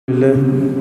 الله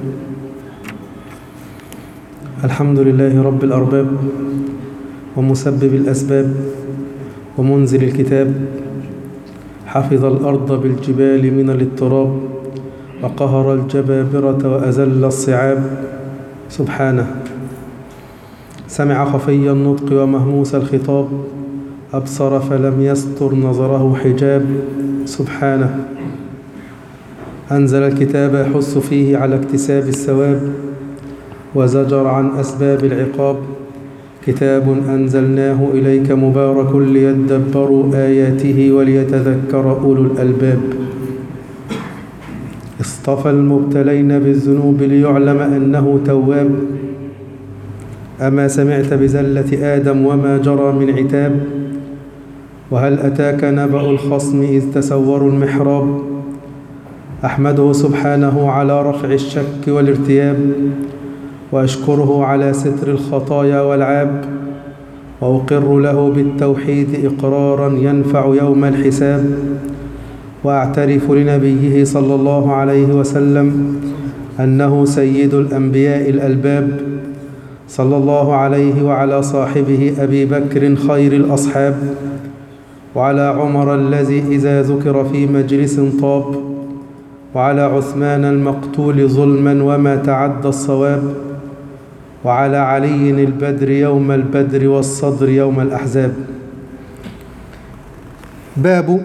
الحمد لله رب الأرباب ومسبب الأسباب ومنزل الكتاب حفظ الأرض بالجبال من الاضطراب وقهر الجبابرة وأزل الصعاب سبحانه سمع خفي النطق ومهموس الخطاب أبصر فلم يستر نظره حجاب سبحانه أنزل الكتاب يحث فيه على اكتساب الثواب وزجر عن أسباب العقاب كتاب أنزلناه إليك مبارك ليدبروا آياته وليتذكر أولو الألباب اصطفى المبتلين بالذنوب ليعلم أنه تواب أما سمعت بزلة آدم وما جرى من عتاب وهل أتاك نبأ الخصم إذ تسوروا المحراب أحمده سبحانه على رفع الشك والارتياب وأشكره على ستر الخطايا والعاب وأقر له بالتوحيد إقرارا ينفع يوم الحساب وأعترف لنبيه صلى الله عليه وسلم أنه سيد الأنبياء الألباب صلى الله عليه وعلى صاحبه أبي بكر خير الأصحاب وعلى عمر الذي إذا ذكر في مجلس طاب وعلى عثمان المقتول ظلما وما تعدى الصواب وعلى علي البدر يوم البدر والصدر يوم الأحزاب باب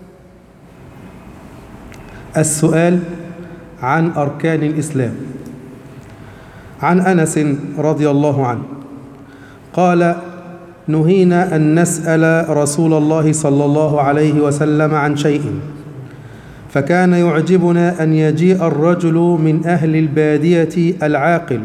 السؤال عن أركان الإسلام عن أنس رضي الله عنه قال نهينا أن نسأل رسول الله صلى الله عليه وسلم عن شيء فكان يعجبنا أن يجيء الرجل من أهل البادية العاقل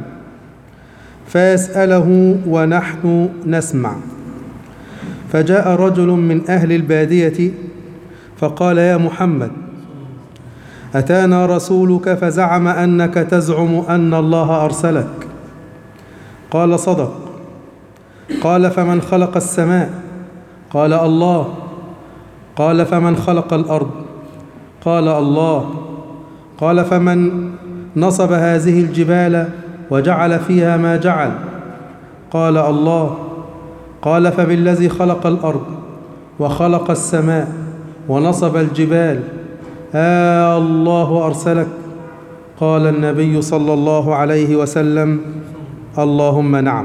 فيسأله ونحن نسمع فجاء رجل من أهل البادية فقال يا محمد أتانا رسولك فزعم أنك تزعم أن الله أرسلك قال صدق قال فمن خلق السماء قال الله قال فمن خلق الأرض قال الله قال فمن نصب هذه الجبال وجعل فيها ما جعل قال الله قال فبالذي خلق الأرض وخلق السماء ونصب الجبال آه الله أرسلك قال النبي صلى الله عليه وسلم اللهم نعم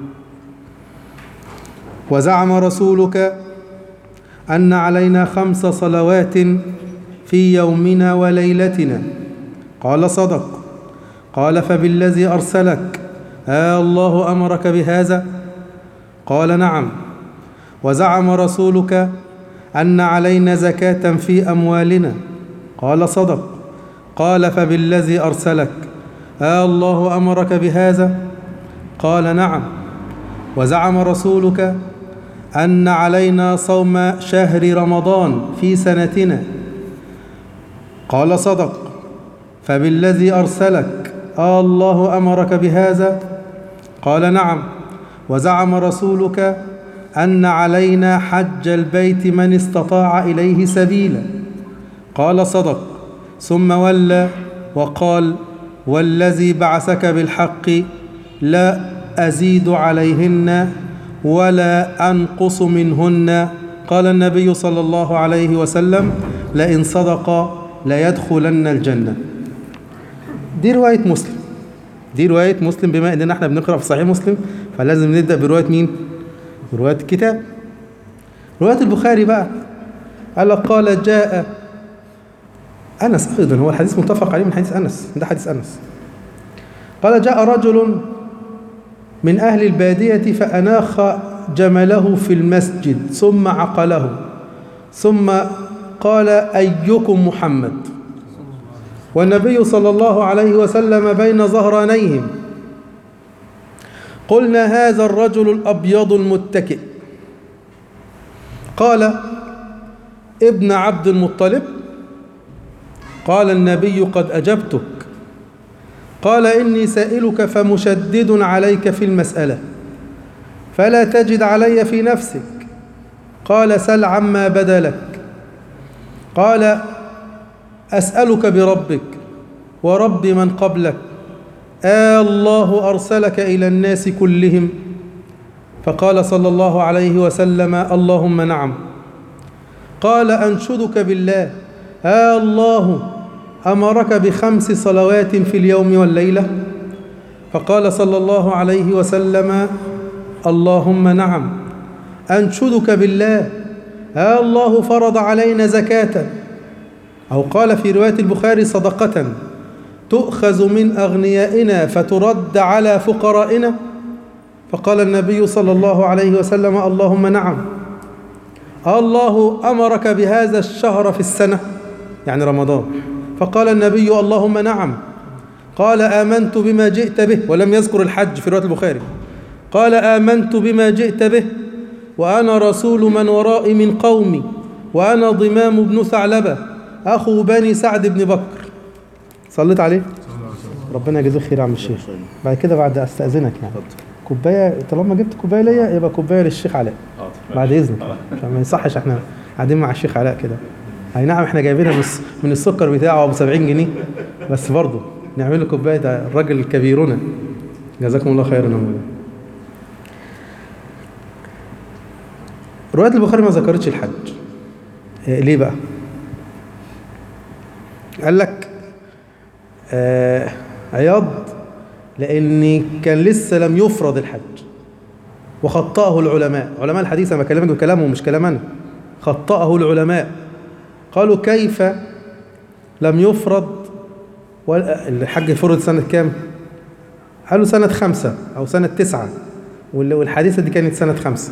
وزعم رسولك أن علينا خمس صلوات في يومنا وليلتنا قال صدق قال فبالذي أرسلك آه الله أمرك بهذا قال نعم وزعم رسولك أن علينا زكاة في أموالنا قال صدق قال فبالذي أرسلك آه الله أمرك بهذا قال نعم وزعم رسولك أن علينا صوم شهر رمضان في سنتنا قال صدق فبالذي أرسلك آه الله أمرك بهذا قال نعم وزعم رسولك أن علينا حج البيت من استطاع إليه سبيلا قال صدق ثم ولى وقال والذي بعثك بالحق لا أزيد عليهن ولا أنقص منهن قال النبي صلى الله عليه وسلم لئن صدق ليدخلن الجنة دي رواية مسلم دي رواية مسلم بما اننا احنا بنقرأ في صحيح مسلم فلازم نبدأ برواية مين برواية الكتاب رواية البخاري بقى قال قال جاء أنس أيضا هو الحديث متفق عليه من حديث أنس ده حديث أنس قال جاء رجل من أهل البادية فأناخ جمله في المسجد ثم عقله ثم قال أيكم محمد والنبي صلى الله عليه وسلم بين ظهرانيهم قلنا هذا الرجل الأبيض المتكئ قال ابن عبد المطلب قال النبي قد أجبتك قال إني سائلك فمشدد عليك في المسألة فلا تجد علي في نفسك قال سل عما بدا لك قال أسألك بربك ورب من قبلك آه الله أرسلك إلى الناس كلهم فقال صلى الله عليه وسلم اللهم نعم قال أنشدك بالله آه الله أمرك بخمس صلوات في اليوم والليلة فقال صلى الله عليه وسلم اللهم نعم أنشدك بالله آه الله فرض علينا زكاة أو قال في رواية البخاري صدقة تؤخذ من أغنيائنا فترد على فقرائنا فقال النبي صلى الله عليه وسلم اللهم نعم الله أمرك بهذا الشهر في السنة يعني رمضان فقال النبي اللهم نعم قال آمنت بما جئت به ولم يذكر الحج في رواية البخاري قال آمنت بما جئت به وأنا رسول من ورائي من قومي وأنا ضمام بن ثعلبة أخو بني سعد بن بكر صليت عليه ربنا يجزيك خير يا عم الشيخ بعد كده بعد استأذنك يعني كوبايه طالما جبت كوبايه ليا يبقى كوبايه للشيخ علاء بعد اذنك عشان ما يصحش احنا قاعدين مع الشيخ علاء كده اي نعم احنا جايبينها من الس- من السكر بتاعه ابو 70 جنيه بس برضه نعمل له كوبايه ده الراجل كبيرنا جزاكم الله خيرا يا مولانا روايه البخاري ما ذكرتش الحج إيه ليه بقى قال لك آه عياض لأن كان لسه لم يفرض الحج وخطأه العلماء علماء الحديث أنا بكلمك بكلامهم مش كلام أنا خطأه العلماء قالوا كيف لم يفرض وال- الحج فرض سنة كام قالوا سنة خمسة أو سنة تسعة وال- والحادثة دي كانت سنة خمسة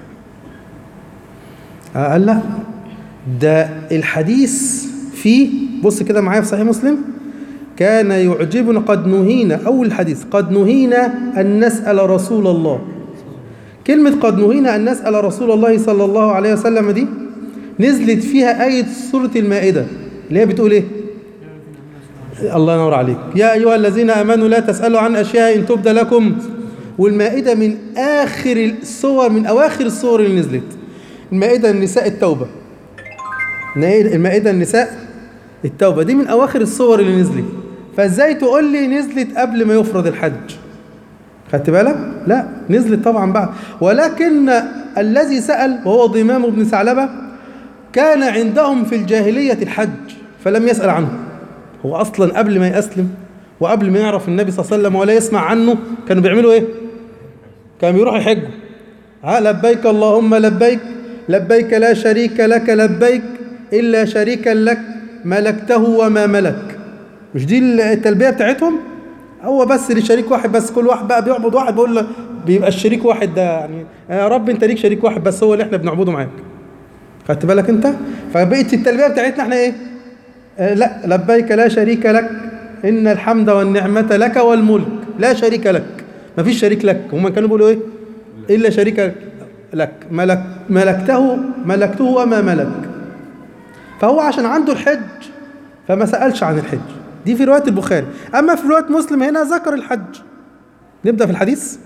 آه، قال لا ده الحديث فيه بص كده معايا في صحيح مسلم كان يعجبنا قد نهينا أول الحديث قد نهينا أن نسأل رسول الله كلمة قد نهينا أن نسأل رسول الله صلى الله عليه وسلم دي نزلت فيها آية سورة المائدة اللي هي بتقول إيه الله ينور عليك يا أيها الذين آمنوا لا تسألوا عن أشياء إن تبدى لكم والمائدة من آخر الصور من أواخر الصور اللي نزلت المائدة النساء التوبة المائدة النساء التوبة دي من أواخر الصور اللي نزلت فإزاي تقول لي نزلت قبل ما يفرض الحج خدت بالك؟ لا نزلت طبعا بعد ولكن الذي سأل وهو ضمام بن ثعلبة كان عندهم في الجاهلية الحج فلم يسأل عنه هو أصلا قبل ما يأسلم وقبل ما يعرف النبي صلى الله عليه وسلم ولا يسمع عنه كانوا بيعملوا إيه؟ كانوا بيروحوا يحجوا ها لبيك اللهم لبيك لبيك لا شريك لك لبيك إلا شريكا لك ملكته وما ملك مش دي التلبية بتاعتهم هو بس لشريك واحد بس كل واحد بقى بيعبد واحد بيقول له بيبقى الشريك واحد ده يعني يا رب انت ليك شريك واحد بس هو اللي احنا بنعبده معاك خدت بالك انت فبقيت التلبية بتاعتنا احنا ايه آه لا لبيك لا شريك لك ان الحمد والنعمة لك والملك لا شريك لك مفيش شريك لك هم كانوا بيقولوا ايه الا شريك لك ملك ملكته ملكته وما ملك فهو عشان عنده الحج فما سألش عن الحج دي في رواية البخاري أما في رواية مسلم هنا ذكر الحج نبدأ في الحديث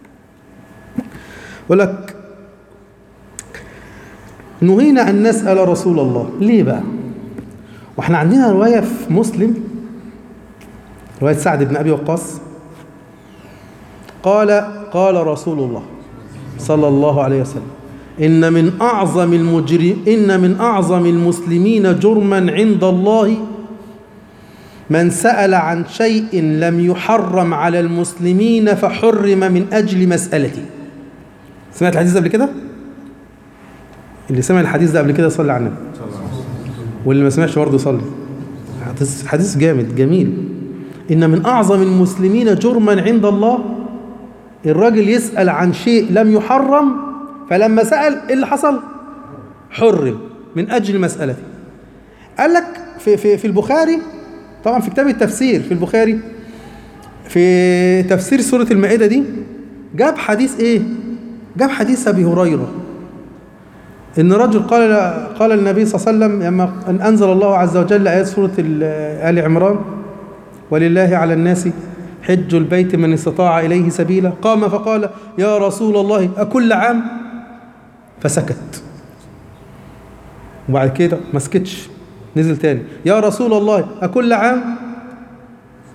يقول لك نهينا أن نسأل رسول الله ليه بقى واحنا عندنا رواية في مسلم رواية سعد بن أبي وقاص قال قال رسول الله صلى الله عليه وسلم إن من أعظم المجرم إن من أعظم المسلمين جرما عند الله من سأل عن شيء لم يحرم على المسلمين فحرم من أجل مسألته سمعت الحديث ده قبل كده؟ اللي سمع الحديث ده قبل كده صلي على النبي واللي ما سمعش برضه صلي حديث حديث جامد جميل إن من أعظم المسلمين جرما عند الله الراجل يسأل عن شيء لم يحرم فلما سأل إيه اللي حصل؟ حرم من أجل مسألته قال لك في, في, في البخاري طبعا في كتاب التفسير في البخاري في تفسير سورة المائدة دي جاب حديث ايه جاب حديث ابي هريرة ان رجل قال قال النبي صلى الله عليه وسلم لما ان انزل الله عز وجل ايات سورة ال عمران ولله على الناس حج البيت من استطاع اليه سبيلا قام فقال يا رسول الله اكل عام فسكت وبعد كده ما سكتش نزل تاني يا رسول الله أكل عام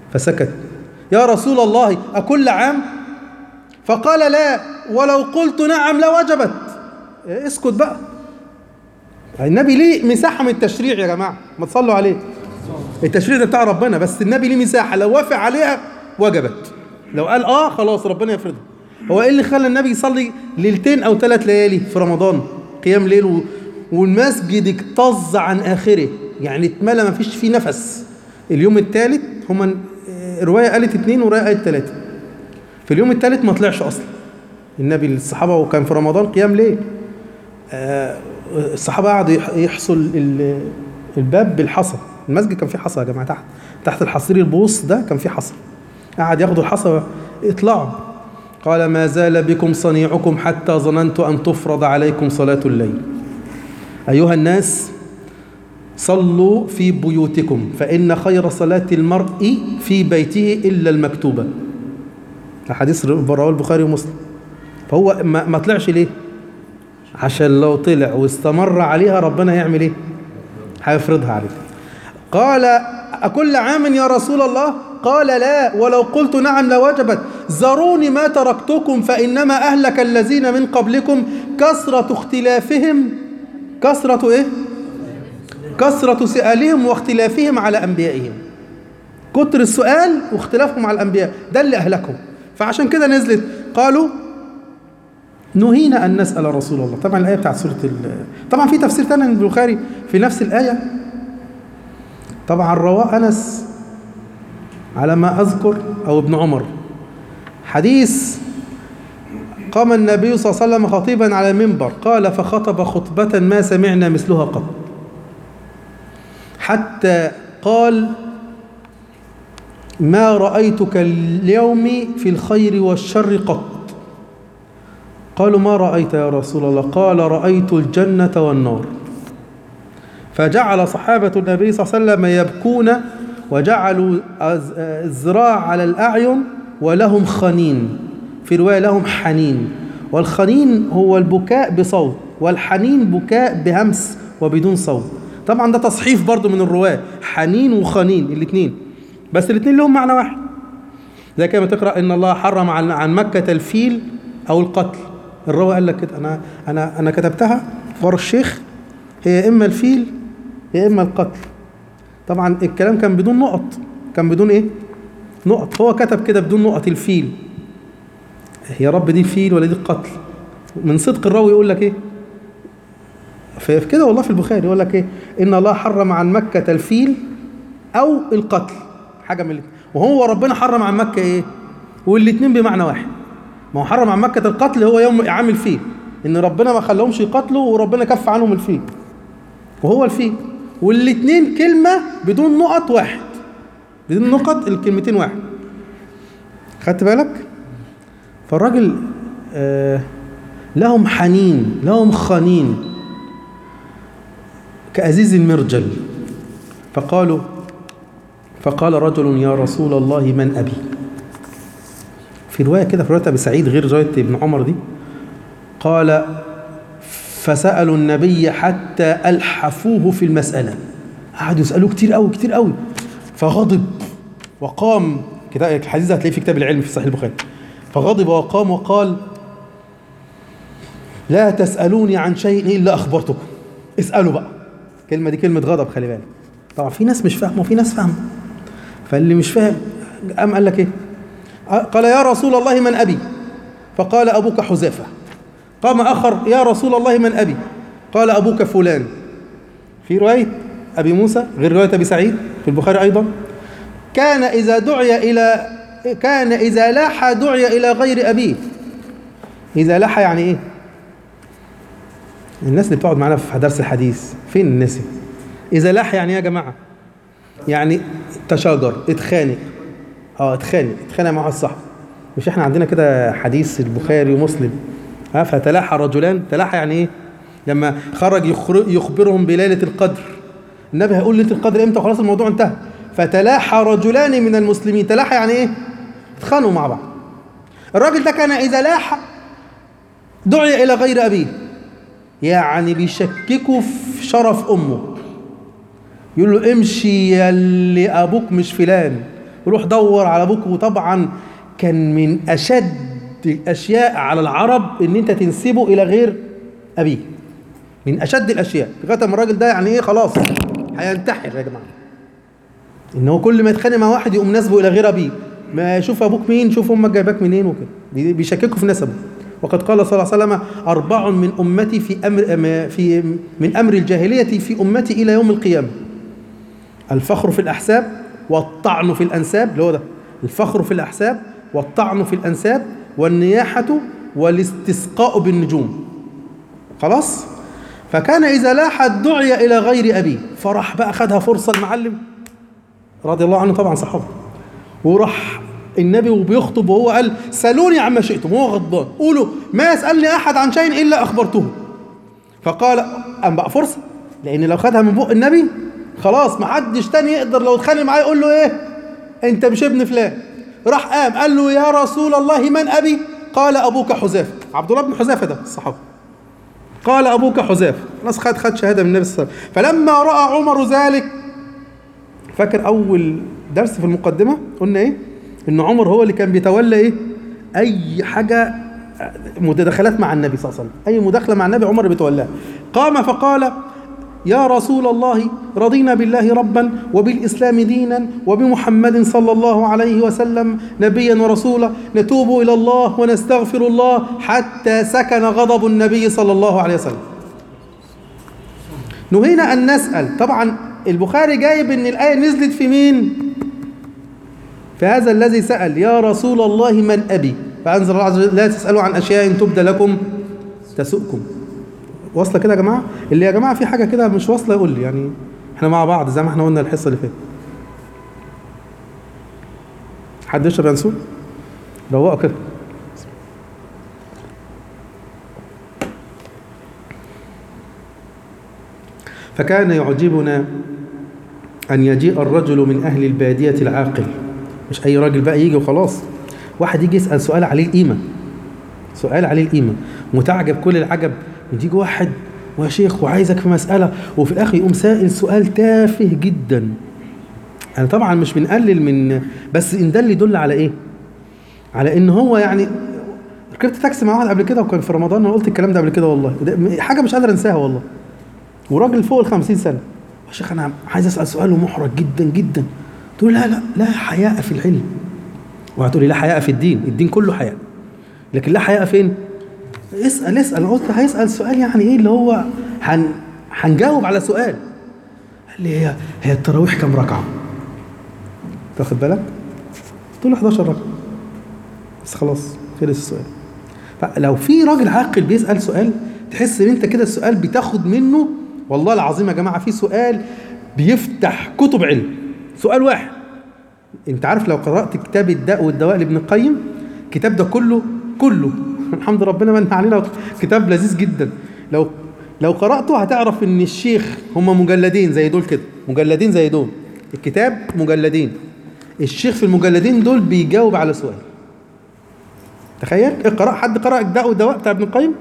فسكت يا رسول الله أكل عام فقال لا ولو قلت نعم لوجبت اسكت بقى النبي ليه مساحة من التشريع يا جماعة ما تصلوا عليه التشريع ده بتاع ربنا بس النبي ليه مساحة لو وافق عليها وجبت لو قال اه خلاص ربنا يفرضها هو ايه اللي خلى النبي يصلي ليلتين او ثلاث ليالي في رمضان قيام ليل و... والمسجد اكتظ عن اخره يعني اتملى ما فيش فيه نفس اليوم الثالث هما رواية قالت اثنين ورواية قالت ثلاثة في اليوم الثالث ما طلعش اصلا النبي الصحابة وكان في رمضان قيام ليل آه الصحابة قعدوا يحصل الباب بالحصى المسجد كان فيه حصى يا جماعة تحت تحت الحصير البوص ده كان فيه حصى قعد ياخدوا الحصى اطلعوا قال ما زال بكم صنيعكم حتى ظننت أن تفرض عليكم صلاة الليل أيها الناس صلوا في بيوتكم فإن خير صلاة المرء في بيته إلا المكتوبة حديث رواه البخاري ومسلم فهو ما, ما طلعش ليه عشان لو طلع واستمر عليها ربنا هيعمل ايه هيفرضها عليه قال أكل عام يا رسول الله قال لا ولو قلت نعم لوجبت ذروني ما تركتكم فإنما أهلك الذين من قبلكم كثرة اختلافهم كثرة إيه؟ كثرة سؤالهم واختلافهم على أنبيائهم كتر السؤال واختلافهم على الأنبياء ده اللي أهلكهم فعشان كده نزلت قالوا نهينا أن نسأل رسول الله طبعا الآية بتاعت سورة طبعا في تفسير تاني من البخاري في نفس الآية طبعا رواه أنس على ما أذكر أو ابن عمر حديث قام النبي صلى الله عليه وسلم خطيبا على المنبر قال فخطب خطبة ما سمعنا مثلها قط حتى قال ما رأيتك اليوم في الخير والشر قط قالوا ما رأيت يا رسول الله قال رأيت الجنة والنار فجعل صحابة النبي صلى الله عليه وسلم يبكون وجعلوا الزراع على الأعين ولهم خنين في رواية لهم حنين والخنين هو البكاء بصوت والحنين بكاء بهمس وبدون صوت طبعا ده تصحيف برضو من الرواة حنين وخنين الاثنين بس الاثنين لهم معنى واحد زي كما تقرأ إن الله حرم عن مكة الفيل أو القتل الراوي قال لك كده أنا أنا أنا كتبتها ورا الشيخ هي إما الفيل يا إما القتل طبعا الكلام كان بدون نقط كان بدون إيه؟ نقط هو كتب كده بدون نقط الفيل يا رب دي الفيل ولا دي القتل من صدق الراوي يقول لك إيه؟ في كده والله في البخاري يقول لك إيه؟ إن الله حرم عن مكة الفيل أو القتل حاجة من الاثنين وهو ربنا حرم عن مكة إيه؟ والاثنين بمعنى واحد ما هو حرم عن مكة القتل هو يوم عام الفيل إن ربنا ما خلاهمش يقتلوا وربنا كف عنهم الفيل وهو الفيل والاثنين كلمة بدون نقط واحد بدون نقط الكلمتين واحد خدت بالك فالراجل آه لهم حنين لهم خنين كأزيز المرجل فقالوا فقال رجل يا رسول الله من أبي في رواية كده في رواية أبي سعيد غير رواية ابن عمر دي قال فسألوا النبي حتى ألحفوه في المسألة قعدوا يسألوه كتير قوي كتير قوي فغضب وقام كده الحديث ده هتلاقيه في كتاب العلم في صحيح البخاري فغضب وقام وقال لا تسألوني عن شيء إلا أخبرتكم اسألوا بقى الكلمة دي كلمة غضب خلي بالك طبعا في ناس مش فاهمة وفي ناس فاهمة فاللي مش فاهم قام قال لك ايه قال يا رسول الله من أبي فقال أبوك حذافة قام آخر يا رسول الله من أبي قال أبوك فلان في رواية أبي موسى غير رواية أبي سعيد في البخاري أيضا كان إذا دعي إلى كان إذا لاح دعي إلى غير أبيه إذا لاح يعني إيه الناس اللي بتقعد معانا في درس الحديث فين الناس إذا لاح يعني إيه يا جماعة يعني تشاجر اتخانق اه اتخانق اتخانق مع واحد صاحبه مش احنا عندنا كده حديث البخاري ومسلم ها فتلاحى رجلان تلاحى يعني ايه لما خرج يخبرهم بليلة القدر النبي هيقول ليلة القدر امتى خلاص الموضوع انتهى فتلاحى رجلان من المسلمين تلاحى يعني ايه اتخانقوا مع بعض الراجل ده كان اذا لاح دعي الى غير ابيه يعني بيشككوا في شرف امه يقول له امشي يا اللي ابوك مش فلان روح دور على ابوك وطبعا كان من اشد الاشياء على العرب ان انت تنسبه الى غير ابيه من اشد الاشياء لغايه ما الراجل ده يعني ايه خلاص هينتحر يا جماعه ان هو كل ما يتخانق مع واحد يقوم نسبه الى غير ابيه ما شوف ابوك مين شوف امك جايباك منين وكده بي- بيشككوا في نسبه وقد قال صلى الله عليه وسلم اربع من امتي في امر أم- في من امر الجاهليه في امتي الى يوم القيامه الفخر في الاحساب والطعن في الانساب اللي هو ده الفخر في الاحساب والطعن في الانساب والنياحه والاستسقاء بالنجوم خلاص فكان اذا لاح دعي الى غير ابيه فراح بقى خدها فرصه المعلم رضي الله عنه طبعا صحابه وراح النبي وبيخطب وهو قال سالوني عما شئتم وهو غضبان قولوا ما يسالني احد عن شيء الا اخبرته فقال ام بقى فرصه لان لو خدها من بق النبي خلاص ما حدش تاني يقدر لو اتخانق معاه يقول له ايه انت مش ابن فلان راح قام قال له يا رسول الله من ابي قال ابوك حذافه عبد الله بن حذافه ده الصحابي قال ابوك حذافه خلاص خد خد شهاده من النبي صلى الله عليه وسلم فلما راى عمر ذلك فاكر اول درس في المقدمه قلنا ايه ان عمر هو اللي كان بيتولى ايه اي حاجه متداخلات مع النبي صلى الله عليه وسلم اي مداخله مع النبي عمر اللي بيتولاها قام فقال يا رسول الله رضينا بالله ربا وبالاسلام دينا وبمحمد صلى الله عليه وسلم نبيا ورسولا نتوب الى الله ونستغفر الله حتى سكن غضب النبي صلى الله عليه وسلم نهينا ان نسال طبعا البخاري جايب ان الايه نزلت في مين فهذا الذي سال يا رسول الله من ابي فانزل الله عز وجل لا تسالوا عن اشياء تبدى لكم تسؤكم واصله كده يا جماعه اللي يا جماعه في حاجه كده مش واصله يقول لي يعني احنا مع بعض زي ما احنا قلنا الحصه اللي فاتت حد يشرب ينسون روقوا كده فكان يعجبنا أن يجيء الرجل من أهل البادية العاقل مش أي راجل بقى يجي وخلاص واحد يجي يسأل سؤال عليه القيمة سؤال عليه القيمة متعجب كل العجب يجي واحد ويا شيخ وعايزك في مسألة وفي الآخر يقوم سائل سؤال تافه جدا أنا طبعا مش بنقلل من بس إن ده اللي يدل على إيه؟ على إن هو يعني ركبت تاكسي مع واحد قبل كده وكان في رمضان أنا قلت الكلام ده قبل كده والله ده حاجة مش قادر أنساها والله وراجل فوق ال 50 سنة يا شيخ أنا عايز أسأل سؤال ومحرج جدا جدا تقول لا لا لا حياء في العلم وهتقولي لا حياء في الدين الدين كله حياء لكن لا حياء فين؟ اسال اسال قلت هيسال سؤال يعني ايه اللي هو هن هنجاوب على سؤال قال لي هي هي التراويح كام ركعه؟ تاخد بالك؟ قلت له 11 ركعه بس خلاص خلص السؤال فلو في راجل عاقل بيسال سؤال تحس ان انت كده السؤال بتاخد منه والله العظيم يا جماعه في سؤال بيفتح كتب علم سؤال واحد انت عارف لو قرات كتاب الداء والدواء لابن القيم الكتاب ده كله كله الحمد ربنا من علينا كتاب لذيذ جدا لو لو قراته هتعرف ان الشيخ هم مجلدين زي دول كده مجلدين زي دول الكتاب مجلدين الشيخ في المجلدين دول بيجاوب على سؤال تخيل اقرا حد قرا الداء والدواء بتاع ابن القيم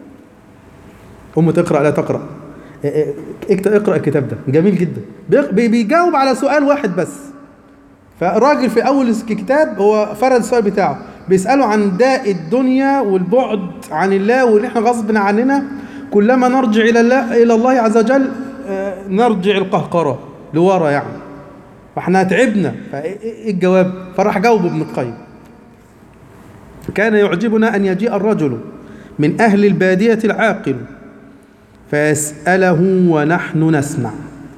ام تقرا لا تقرا اكتب اقرا الكتاب ده جميل جدا بيجاوب على سؤال واحد بس فالراجل في اول الكتاب هو فرد السؤال بتاعه بيساله عن داء الدنيا والبعد عن الله واللي احنا غصب عننا كلما نرجع الى الله الى الله عز وجل نرجع القهقرة لورا يعني فاحنا تعبنا فايه الجواب فراح جاوب ابن القيم كان يعجبنا ان يجيء الرجل من اهل الباديه العاقل فيساله ونحن نسمع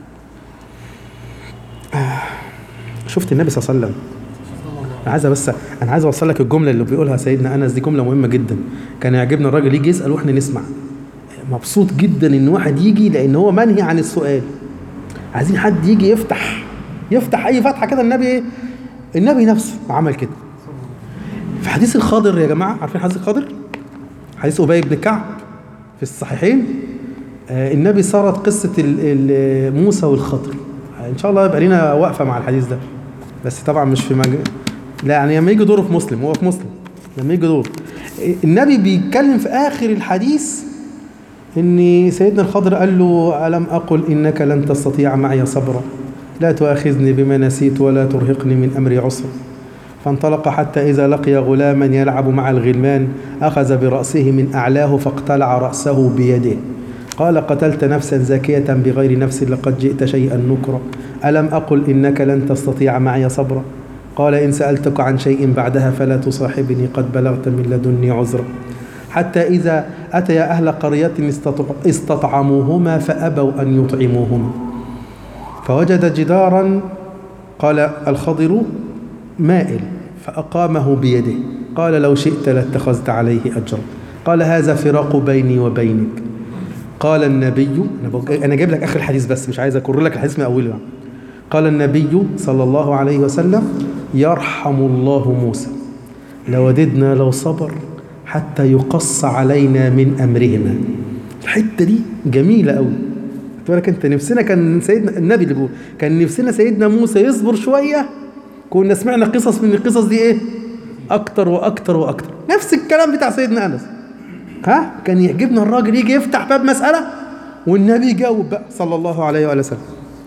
آه. شفت النبي صلى الله عليه وسلم انا عايز بس انا عايز اوصل لك الجمله اللي بيقولها سيدنا انس دي جمله مهمه جدا كان يعجبنا الراجل يجي يسال واحنا نسمع مبسوط جدا ان واحد يجي لان هو منهي عن السؤال عايزين حد يجي يفتح يفتح اي فتحه كده النبي ايه النبي نفسه عمل كده في حديث الخضر يا جماعه عارفين حديث الخضر حديث ابي بن كعب في الصحيحين آه النبي سرد قصه موسى والخضر ان شاء الله يبقى لنا وقفه مع الحديث ده بس طبعا مش في مج... لا يعني لما يجي دوره في مسلم هو في مسلم لما يجي دور النبي بيتكلم في اخر الحديث ان سيدنا الخضر قال له الم اقل انك لن تستطيع معي صبرا لا تؤاخذني بما نسيت ولا ترهقني من أمري عسرا فانطلق حتى إذا لقي غلاما يلعب مع الغلمان أخذ برأسه من أعلاه فاقتلع رأسه بيده قال قتلت نفسا زاكية بغير نفس لقد جئت شيئا نكرا ألم أقل إنك لن تستطيع معي صبرا قال إن سألتك عن شيء بعدها فلا تصاحبني قد بلغت من لدني عذرا حتى إذا أتيا أهل قرية استطع- استطعموهما فأبوا أن يطعموهما فوجد جدارا قال الخضر مائل فأقامه بيده قال لو شئت لاتخذت عليه أجرا قال هذا فراق بيني وبينك قال النبي أنا بق- أنا جايب لك آخر الحديث بس مش عايز أكرر لك الحديث من أوله يعني. قال النبي صلى الله عليه وسلم يرحم الله موسى لوددنا لو صبر حتى يقص علينا من أمرهما الحتة دي جميلة قوي بالك انت نفسنا كان سيدنا النبي اللي بيقول كان نفسنا سيدنا موسى يصبر شوية كنا سمعنا قصص من القصص دي ايه اكتر واكتر واكتر نفس الكلام بتاع سيدنا انس ها كان يعجبنا الراجل يجي يفتح باب مسألة والنبي يجاوب بقى صلى الله عليه وآله وسلم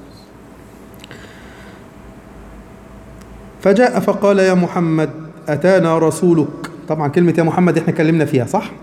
فجاء فقال يا محمد أتانا رسولك طبعا كلمة يا محمد احنا اتكلمنا فيها صح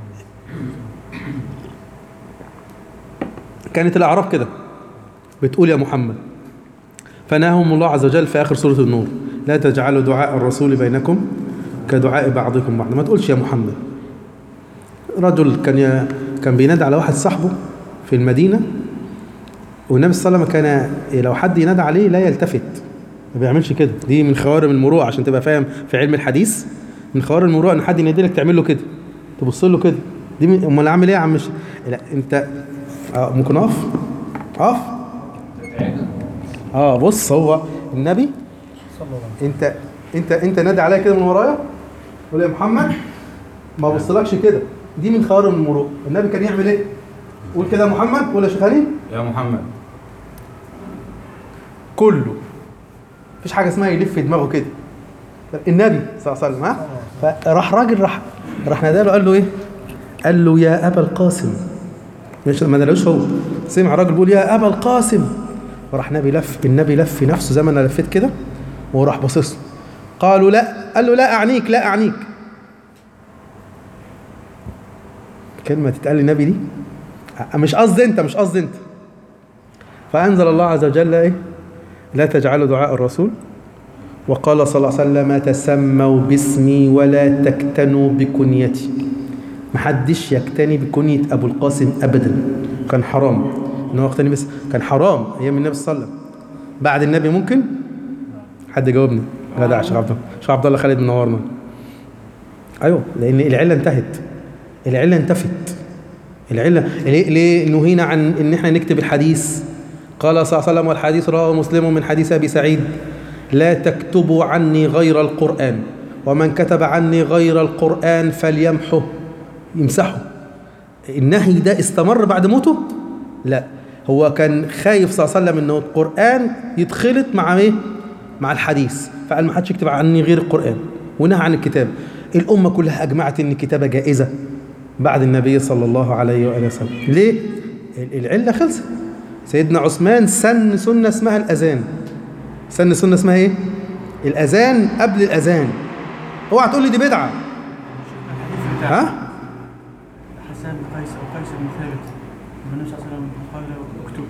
كانت الأعراب كده بتقول يا محمد فنهاهم الله عز وجل في آخر سورة النور لا تجعلوا دعاء الرسول بينكم كدعاء بعضكم بعض ما تقولش يا محمد رجل كان ي... كان بينادي على واحد صاحبه في المدينة والنبي صلى الله عليه وسلم كان لو حد ينادى عليه لا يلتفت ما بيعملش كده دي من خوارم المروءة عشان تبقى فاهم في علم الحديث من خوارم المروءة ان حد ينادي لك تعمل له كده تبص له كده دي من... امال اعمل ايه يا عم مش... لا انت اه ممكن اقف اقف اه بص هو النبي انت انت انت نادي عليا كده من ورايا قول يا محمد ما بصلكش كده دي من خوارم المروءه النبي كان يعمل ايه قول كده يا محمد ولا شيخ هاني يا محمد كله مفيش حاجه اسمها يلف دماغه كده النبي صلى الله عليه وسلم ها فراح راجل راح راح ناداله قال له ايه قال له يا ابا القاسم مش ما نادالوش هو سمع راجل بيقول يا ابا القاسم وراح النبي لف النبي لف نفسه زي ما انا لفيت كده وراح باصص له قالوا لا قال له لا اعنيك لا اعنيك كلمه تتقال للنبي دي مش قصدي انت مش قصدي انت فانزل الله عز وجل ايه لا تجعلوا دعاء الرسول وقال صلى الله عليه وسلم تسموا باسمي ولا تكتنوا بكنيتي محدش يكتني بكنية أبو القاسم أبدا كان حرام إن هو يقتني بس كان حرام أيام النبي صلى الله عليه وسلم بعد النبي ممكن حد يجاوبني جدع شيخ عبد الله شيخ عبد الله خالد منورنا أيوه لأن العلة انتهت العلة انتفت العلة ليه, ليه نهينا عن إن إحنا نكتب الحديث قال صلى الله عليه وسلم والحديث رواه مسلم من حديث أبي سعيد لا تكتبوا عني غير القرآن ومن كتب عني غير القرآن فليمحه يمسحه النهي ده استمر بعد موته لا هو كان خايف صلى الله عليه وسلم انه القرآن يتخلط مع ايه مع الحديث فقال ما حدش يكتب عني غير القرآن ونهى عن الكتاب الأمة كلها أجمعت ان الكتابة جائزة بعد النبي صلى الله عليه وآله وسلم ليه العلة خلصت سيدنا عثمان سن سنة اسمها الأذان سن سنة اسمها ايه الأذان قبل الأذان اوعى تقول لي دي بدعة ها حسان بن قيس او قيس بن ثابت النبي صلى الله عليه وسلم قال اكتب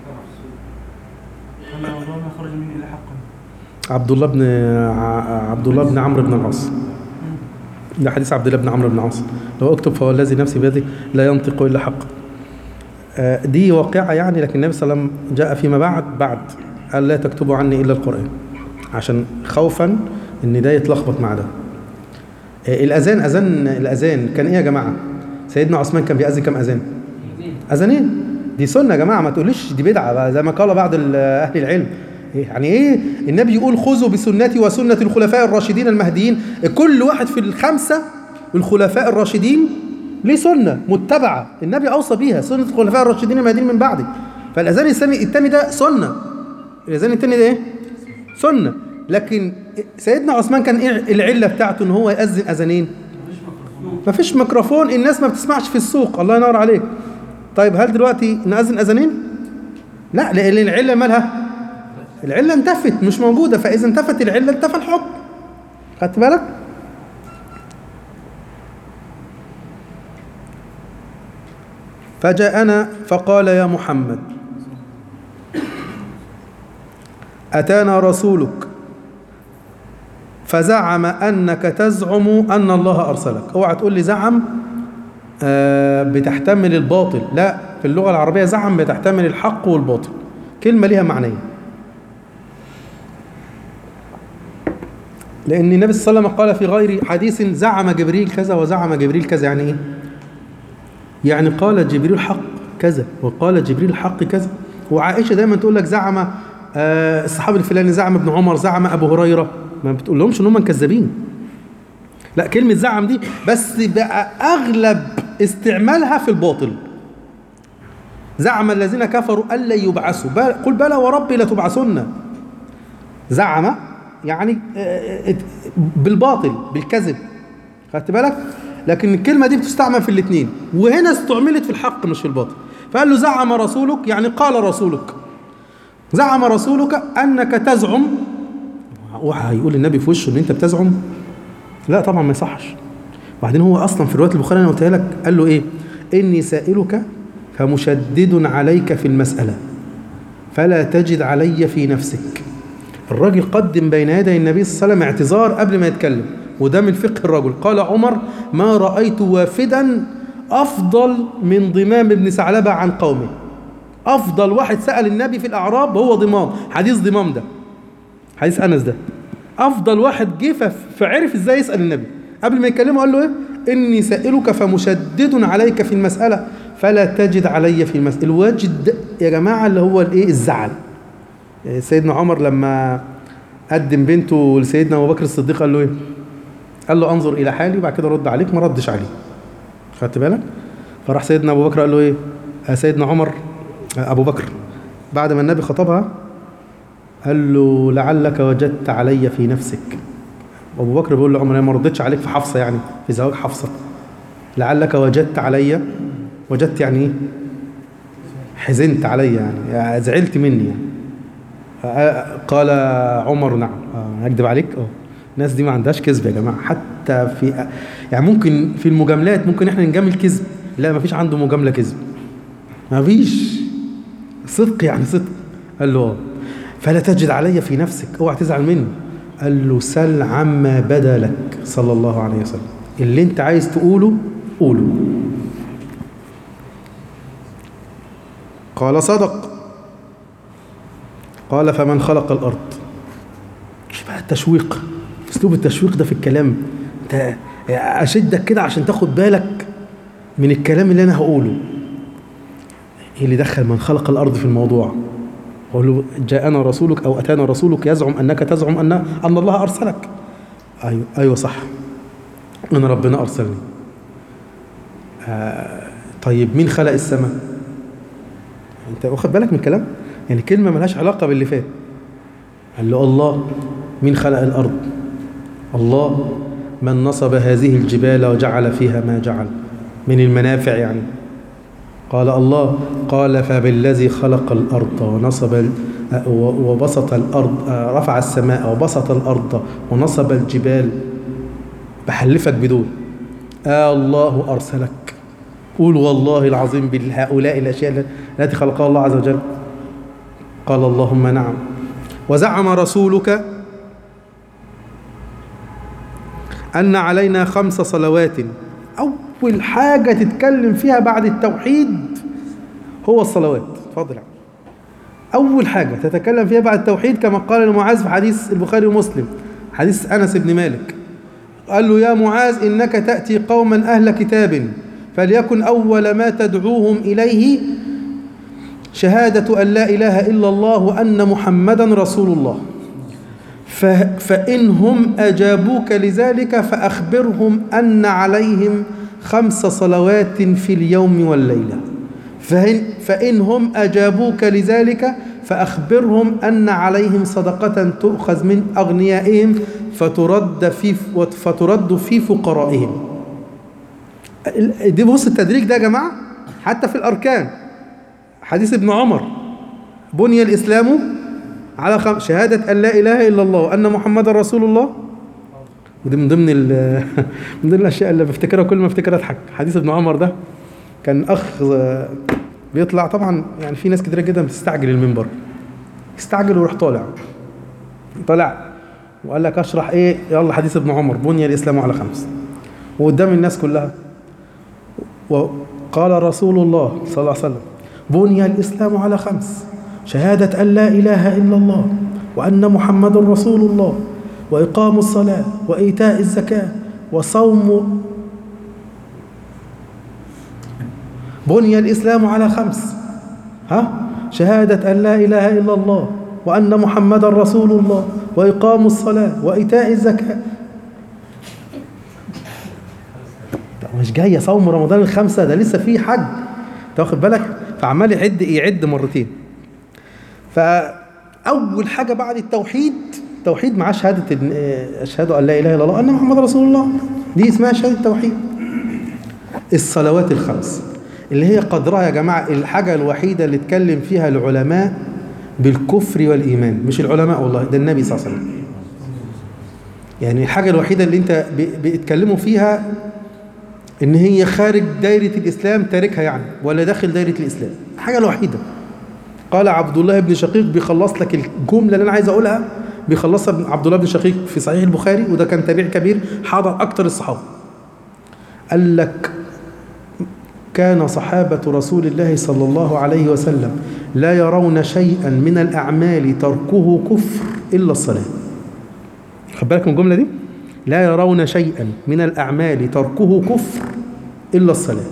قال والله ما خرج مني الا حقا عبد الله بن ع- عبد الله بن عمرو بن العاص ده حديث عبد الله بن عمرو بن العاص لو اكتب فهو الذي نفسي بيده لا ينطق الا حق آه، دي واقعة يعني لكن النبي صلى الله عليه وسلم جاء فيما بعد بعد قال لا تكتبوا عني إلا القرآن عشان خوفا إن ده يتلخبط مع ده آه، الأذان أذان الأذان كان إيه يا جماعة سيدنا عثمان كان بيأذن كم أذان أذانين دي سنة يا جماعة ما تقوليش دي بدعة بقى زي ما قال بعض ال- أهل العلم إيه يعني إيه النبي يقول خذوا بسنتي وسنة الخلفاء الراشدين المهديين كل واحد في الخمسة الخلفاء الراشدين ليه سنة متبعة النبي أوصى بيها سنة الخلفاء الراشدين المهديين من بعده فالأذان الثاني الثاني ده سنة الأذان الثاني ده إيه؟ سنة لكن سيدنا عثمان كان إيه العلة بتاعته إن هو يأذن أذانين مفيش ميكروفون الناس ما بتسمعش في السوق الله ينور عليك طيب هل دلوقتي نأذن أذانين؟ لا لأن العلة مالها العلة انتفت مش موجودة فإذا انتفت العلة انتفى الحكم خدت بالك؟ فجاءنا فقال يا محمد أتانا رسولك فزعم أنك تزعم أن الله أرسلك اوعى تقول لي زعم آه، بتحتمل الباطل لا في اللغة العربية زعم بتحتمل الحق والباطل كلمة ليها معنيين لأن النبي صلى الله عليه وسلم قال في غير حديث زعم جبريل كذا وزعم جبريل كذا يعني إيه؟ يعني قال جبريل حق كذا وقال جبريل حق كذا وعائشة دايما تقول لك زعم آه، الصحابي الفلاني زعم ابن عمر زعم أبو هريرة ما بتقول لهمش إن هم كذابين لا كلمة زعم دي بس بقى أغلب استعمالها في الباطل زعم الذين كفروا ألا يبعثوا بل قل بلى وربي لتبعثن زعم يعني آه، آه، بالباطل بالكذب خدت بالك لكن الكلمة دي بتستعمل في الاثنين وهنا استعملت في الحق مش في الباطل فقال له زعم رسولك يعني قال رسولك زعم رسولك أنك تزعم هيقول النبي في وشه ان انت بتزعم لا طبعا ما يصحش وبعدين هو اصلا في روايه البخاري انا قلتها لك قال له ايه اني سائلك فمشدد عليك في المساله فلا تجد علي في نفسك الراجل قدم بين يدي النبي صلى الله عليه وسلم اعتذار قبل ما يتكلم وده من فقه الرجل قال عمر ما رايت وافدا افضل من ضمام بن ثعلبه عن قومه افضل واحد سال النبي في الاعراب هو ضمام حديث ضمام ده حديث انس ده افضل واحد جه ف- فعرف ازاي يسال النبي قبل ما يكلمه قال له ايه اني سائلك فمشدد عليك في المساله فلا تجد علي في المساله الواجد يا جماعه اللي هو الايه الزعل إيه، سيدنا عمر لما قدم بنته لسيدنا ابو بكر الصديق قال له ايه قال له انظر الى حالي وبعد كده رد عليك ما ردش عليه خدت بالك فراح سيدنا ابو بكر قال له ايه آه، سيدنا عمر آه، ابو بكر بعد ما النبي خطبها قال له لعلك وجدت علي في نفسك ابو بكر بيقول لعمر انا ما ردتش عليك في حفصه يعني في زواج حفصه لعلك وجدت علي وجدت يعني ايه حزنت علي يعني, يعني زعلت مني يعني آه، قال عمر نعم آه، اكذب عليك اه الناس دي ما عندهاش كذب يا جماعه حتى في يعني ممكن في المجاملات ممكن احنا نجامل كذب لا ما فيش عنده مجامله كذب ما فيش صدق يعني صدق قال له آه. فلا تجد علي في نفسك اوعى تزعل مني قال له سل عما بدا لك صلى الله عليه وسلم اللي انت عايز تقوله قوله قال صدق قال فمن خلق الارض شوف بقى التشويق اسلوب التشويق ده في الكلام انت اشدك كده عشان تاخد بالك من الكلام اللي انا هقوله ايه اللي دخل من خلق الارض في الموضوع قال له جاءنا رسولك او اتانا رسولك يزعم انك تزعم ان ان الله ارسلك ايوه ايوه صح ان ربنا ارسلني آه طيب مين خلق السماء انت واخد بالك من الكلام يعني كلمه ملهاش علاقه باللي فات قال له الله مين خلق الارض الله من نصب هذه الجبال وجعل فيها ما جعل من المنافع يعني قال الله قال فبالذي خلق الأرض ونصب ال- وبسط الأرض رفع السماء وبسط الأرض ونصب الجبال بحلفك بدول آه الله أرسلك قول والله العظيم بهؤلاء الأشياء التي خلقها الله عز وجل قال اللهم نعم وزعم رسولك أن علينا خمس صلوات أول حاجة تتكلم فيها بعد التوحيد هو الصلوات اتفضل يا عم. أول حاجة تتكلم فيها بعد التوحيد كما قال لمعاذ في حديث البخاري ومسلم حديث أنس بن مالك قال له يا معاذ إنك تأتي قوما أهل كتاب فليكن أول ما تدعوهم إليه شهادة أن لا إله إلا الله وأن محمدا رسول الله ف- فإن هم أجابوك لذلك فأخبرهم أن عليهم خمس صلوات في اليوم والليلة فإن, فإن هم أجابوك لذلك فأخبرهم أن عليهم صدقة تؤخذ من أغنيائهم فترد في فترد في فقرائهم ال- دي بص التدريج ده يا جماعة حتى في الأركان حديث ابن عمر بني الإسلام على خمس شهادة أن لا إله إلا الله وأن محمد رسول الله ودي من ضمن ال- من ضمن الأشياء اللي بفتكرها كل ما افتكر أضحك حديث ابن عمر ده كان أخ آه، بيطلع طبعا يعني في ناس كتير جدا بتستعجل المنبر استعجل ويروح طالع طلع وقال لك اشرح ايه يلا حديث ابن عمر بني الاسلام على خمس وقدام الناس كلها وقال رسول الله صلى الله عليه وسلم بني الاسلام على خمس شهاده ان لا اله الا الله وان محمد رسول الله واقام الصلاه وايتاء الزكاه وصوم بني الإسلام على خمس ها شهادة أن لا إله إلا الله وأن محمد رسول الله وإقام الصلاة وإيتاء الزكاة طب مش جاية صوم رمضان الخمسة ده لسه فيه حج أنت واخد بالك فعمال يعد يعد مرتين فأول حاجة بعد التوحيد توحيد مع شهادة إن- أشهد أن لا إله إلا الله وأن محمد رسول الله دي اسمها شهادة التوحيد الصلوات الخمس اللي هي قدرها يا جماعة الحاجة الوحيدة اللي اتكلم فيها العلماء بالكفر والإيمان مش العلماء والله ده النبي صلى الله عليه وسلم يعني الحاجة الوحيدة اللي انت ب- بيتكلموا فيها ان هي خارج دايرة الإسلام تاركها يعني ولا داخل دايرة الإسلام الحاجة الوحيدة قال عبد الله بن شقيق بيخلص لك الجملة اللي أنا عايز أقولها بيخلصها ابن- عبد الله بن شقيق في صحيح البخاري وده كان تابع كبير حضر أكتر الصحابة قال لك كان صحابة رسول الله صلى الله عليه وسلم لا يرون شيئا من الأعمال تركه كفر إلا الصلاة خد بالك من الجملة دي لا يرون شيئا من الأعمال تركه كفر إلا الصلاة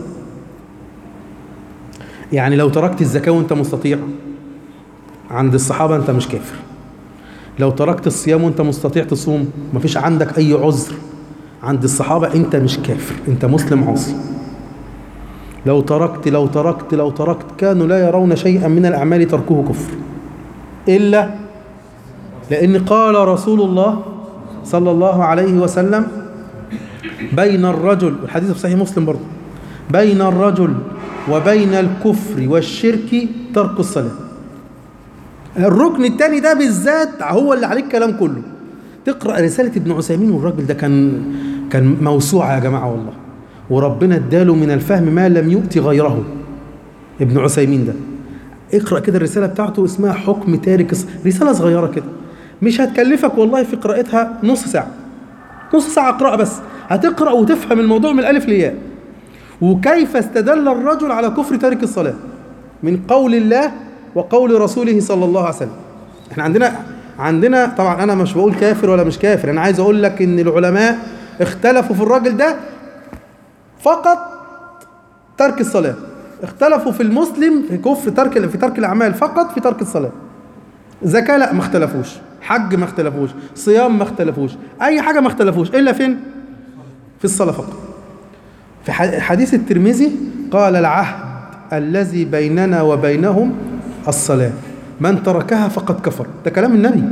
يعني لو تركت الزكاة وأنت مستطيع عند الصحابة أنت مش كافر لو تركت الصيام وأنت مستطيع تصوم مفيش عندك أي عذر عند الصحابة أنت مش كافر أنت مسلم عاصي لو تركت لو تركت لو تركت كانوا لا يرون شيئا من الأعمال تركه كفر إلا لأن قال رسول الله صلى الله عليه وسلم بين الرجل الحديث في صحيح مسلم برضه بين الرجل وبين الكفر والشرك ترك الصلاة الركن الثاني ده بالذات هو اللي عليه الكلام كله تقرأ رسالة ابن عثيمين والراجل ده كان كان موسوعة يا جماعة والله وربنا اداله من الفهم ما لم يؤتي غيره ابن عثيمين ده اقرأ كده الرسالة بتاعته اسمها حكم تارك الص- رسالة صغيرة كده مش هتكلفك والله في قراءتها نص ساعة نص ساعة قراءة بس هتقرأ وتفهم الموضوع من الألف للياء وكيف استدل الرجل على كفر تارك الصلاة من قول الله وقول رسوله صلى الله عليه وسلم احنا عندنا عندنا طبعا انا مش بقول كافر ولا مش كافر انا عايز اقول لك ان العلماء اختلفوا في الراجل ده فقط ترك الصلاة اختلفوا في المسلم في كفر ترك في ترك الاعمال فقط في ترك الصلاة زكاة لا ما اختلفوش حج ما اختلفوش صيام ما اختلفوش اي حاجة ما اختلفوش الا فين في الصلاة فقط في ح- حديث الترمذي قال العهد الذي بيننا وبينهم الصلاة من تركها فقد كفر ده كلام النبي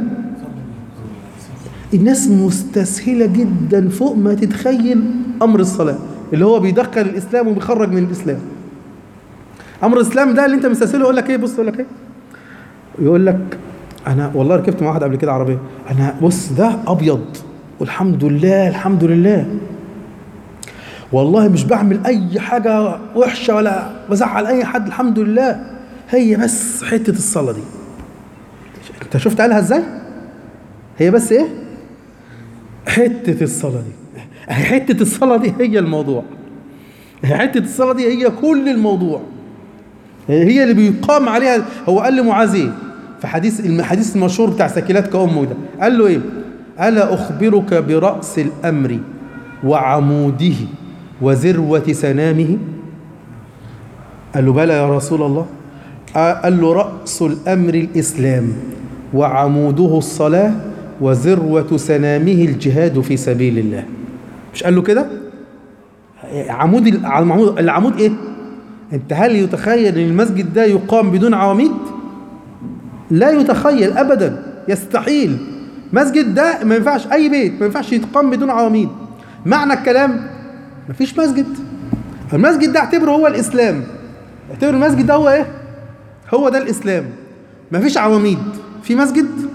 الناس مستسهلة جدا فوق ما تتخيل أمر الصلاة اللي هو بيدخل الإسلام وبيخرج من الإسلام أمر الإسلام ده اللي أنت مستسهله يقول لك إيه بص يقول لك إيه يقول لك أنا والله ركبت مع واحد قبل كده عربية أنا بص ده أبيض والحمد لله الحمد لله والله مش بعمل اي حاجه وحشه ولا بزعل اي حد الحمد لله هي بس حته الصلاه دي انت شفت قالها ازاي هي بس ايه حته الصلاه دي هي حته الصلاه دي هي الموضوع هي حته الصلاه دي هي كل الموضوع هي اللي بيقام عليها هو قال لمعاذ ايه في حديث الحديث المشهور بتاع سكيلات كأمه ده قال له ايه ألا أخبرك برأس الأمر وعموده وذروة سنامه قال له بلى يا رسول الله آه، قال له رأس الأمر الإسلام وعموده الصلاة وذروة سنامه الجهاد في سبيل الله مش قال له كده عمود العمود العمود ايه انت هل يتخيل ان المسجد ده يقام بدون عواميد لا يتخيل ابدا يستحيل مسجد ده ما ينفعش اي بيت ما ينفعش يتقام بدون عواميد معنى الكلام مفيش مسجد المسجد ده اعتبره هو الاسلام اعتبر المسجد ده هو ايه هو ده الاسلام مفيش عواميد في مسجد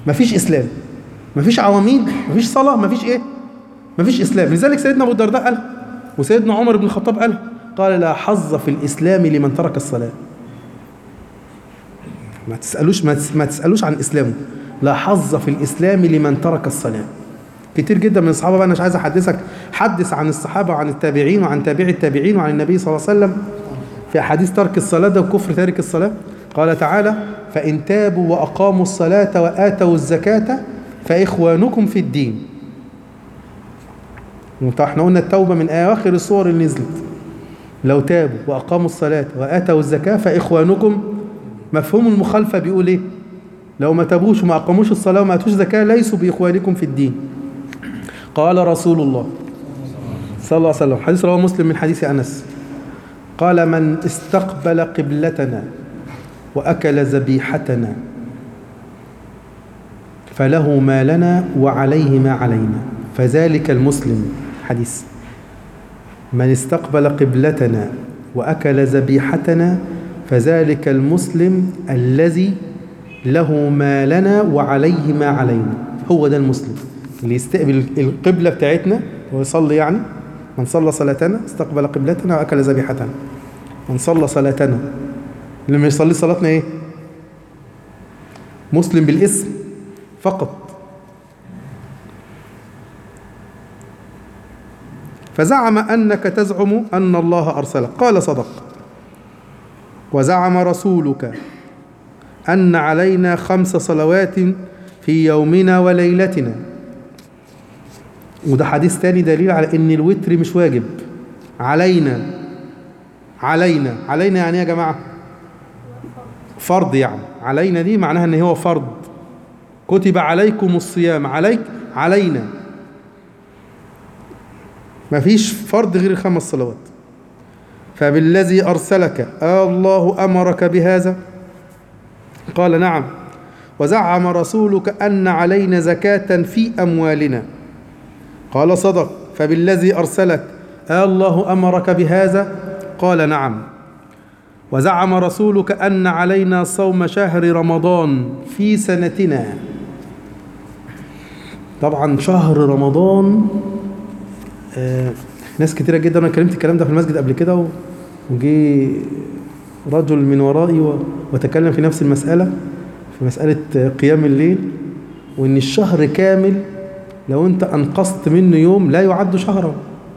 مفيش اسلام مفيش عواميد مفيش صلاه مفيش ايه مفيش اسلام لذلك سيدنا ابو الدرداء قال وسيدنا عمر بن الخطاب قال قال لا حظ في الاسلام لمن ترك الصلاه ما تسالوش ما تس- ما تسالوش عن اسلامه لا حظ في الاسلام لمن ترك الصلاه كتير جدا من الصحابه بقى انا مش عايز احدثك حدث عن الصحابه وعن التابعين وعن تابعي التابعين وعن النبي صلى الله عليه وسلم في احاديث ترك الصلاه ده وكفر تارك الصلاه قال تعالى فان تابوا واقاموا الصلاه واتوا الزكاه فاخوانكم في الدين وطبعا احنا قلنا التوبه من اواخر الصور اللي نزلت لو تابوا واقاموا الصلاه واتوا الزكاه فاخوانكم مفهوم المخالفه بيقول ايه لو ما تابوش وما اقاموش الصلاه وما اتوش زكاه ليسوا باخوانكم في الدين قال رسول الله صلى الله عليه وسلم حديث رواه مسلم من حديث انس قال من استقبل قبلتنا واكل ذبيحتنا فله ما لنا وعليه ما علينا فذلك المسلم حديث من استقبل قبلتنا واكل ذبيحتنا فذلك المسلم الذي له ما لنا وعليه ما علينا هو ده المسلم اللي يستقبل القبلة بتاعتنا ويصلي يعني من صلى صلاتنا استقبل قبلتنا وأكل ذبيحتنا من صلى صلاتنا اللي ما يصلي صلاتنا ايه مسلم بالاسم فقط فزعم أنك تزعم أن الله أرسلك قال صدق وزعم رسولك أن علينا خمس صلوات في يومنا وليلتنا وده حديث تاني دليل على ان الوتر مش واجب علينا علينا علينا يعني ايه يا جماعه فرض يعني علينا دي معناها ان هو فرض كتب عليكم الصيام عليك علينا مفيش فرض غير الخمس صلوات فبالذي ارسلك آه الله امرك بهذا قال نعم وزعم رسولك ان علينا زكاه في اموالنا قال صدق فبالذي أرسلك آه الله أمرك بهذا قال نعم وزعم رسولك أن علينا صوم شهر رمضان في سنتنا طبعا شهر رمضان آه ناس كتيرة جدا أنا كلمت الكلام ده في المسجد قبل كده و- وجي رجل من ورائي و- وتكلم في نفس المسألة في مسألة آه، قيام الليل وإن الشهر كامل لو انت انقصت منه يوم لا يعد شهرا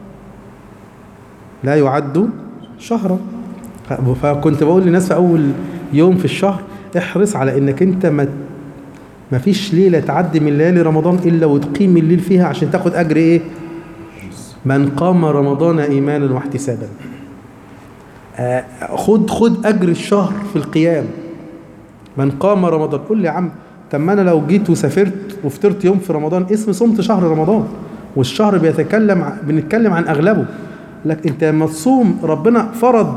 لا يعد شهرا فكنت بقول للناس في اول يوم في الشهر احرص على انك انت ما ما فيش ليله تعدي من ليالي رمضان الا وتقيم الليل فيها عشان تاخد اجر ايه من قام رمضان ايمانا واحتسابا آه، خد خد اجر الشهر في القيام من قام رمضان قول لي يا عم طب ما انا لو جيت وسافرت وفطرت يوم في رمضان اسم صمت شهر رمضان والشهر بيتكلم ع- بنتكلم عن اغلبه لك انت لما تصوم ربنا فرض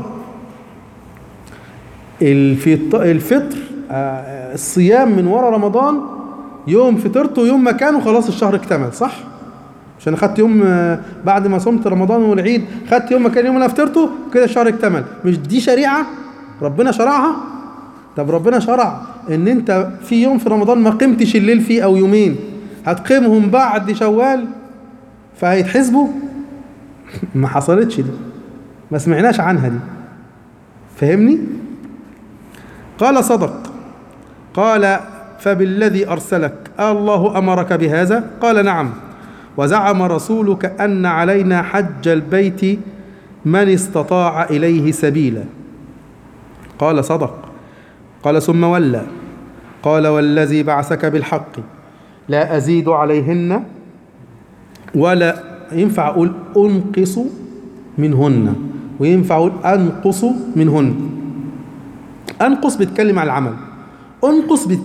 الفط- الفطر آه، الصيام من ورا رمضان يوم فطرته ويوم ما كان وخلاص الشهر اكتمل صح عشان خدت يوم آه، بعد ما صمت رمضان والعيد خدت يوم ما كان يوم انا فطرته كده الشهر اكتمل مش دي شريعه ربنا شرعها طب ربنا شرع ان انت في يوم في رمضان ما قمتش الليل فيه او يومين هتقيمهم بعد شوال فهيتحسبوا ما حصلتش دي ما سمعناش عنها دي فهمني قال صدق قال فبالذي ارسلك الله امرك بهذا قال نعم وزعم رسولك ان علينا حج البيت من استطاع اليه سبيلا قال صدق قال ثم ولى قال والذي بعثك بالحق لا أزيد عليهن ولا ينفع أقول أنقص منهن وينفع أقول أنقص منهن أنقص بيتكلم عن العمل أنقص بت...